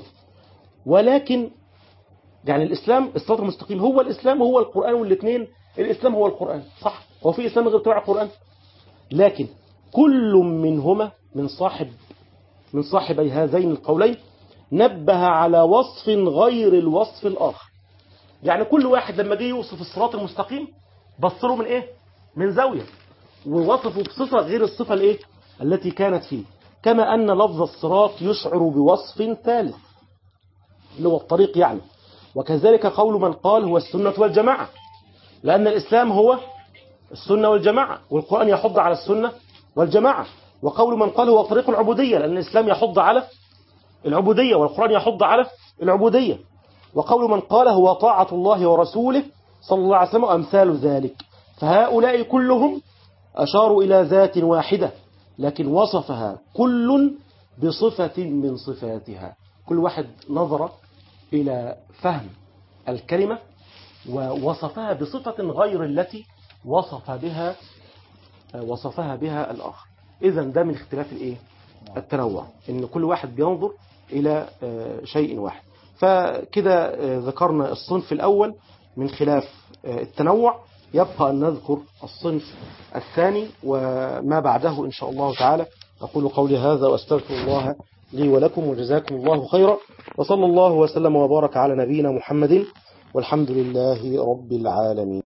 ولكن يعني الإسلام الصراط المستقيم هو الإسلام وهو القرآن والاثنين الإسلام هو القرآن صح هو في إسلام غير اتباع القرآن لكن كل منهما من صاحب من صاحبي هذين القولين نبه على وصف غير الوصف الآخر يعني كل واحد لما جه يوصف الصراط المستقيم بص له من إيه من زاوية ووصفه بصفة غير الصفة الايه التي كانت فيه كما أن لفظ الصراط يشعر بوصف ثالث اللي هو الطريق يعني وكذلك قول من قال هو السنة والجماعة لأن الإسلام هو السنة والجماعة والقرآن يحض على السنة والجماعة وقول من قال هو طريق العبودية لأن الإسلام يحض على العبودية والقرآن يحض على العبودية وقول من قال هو طاعة الله ورسوله صلى الله عليه وسلم أمثال ذلك فهؤلاء كلهم أشاروا إلى ذات واحدة لكن وصفها كل بصفة من صفاتها كل واحد نظر إلى فهم الكلمة ووصفها بصفة غير التي وصف بها وصفها بها الآخر إذا ده من اختلاف الإيه؟ التنوع إن كل واحد بينظر إلى شيء واحد فكده ذكرنا الصنف الأول من خلاف التنوع يبقى أن نذكر الصنف الثاني وما بعده إن شاء الله تعالى أقول قولي هذا وأستغفر الله لي ولكم وجزاكم الله خيرا وصلى الله وسلم وبارك على نبينا محمد والحمد لله رب العالمين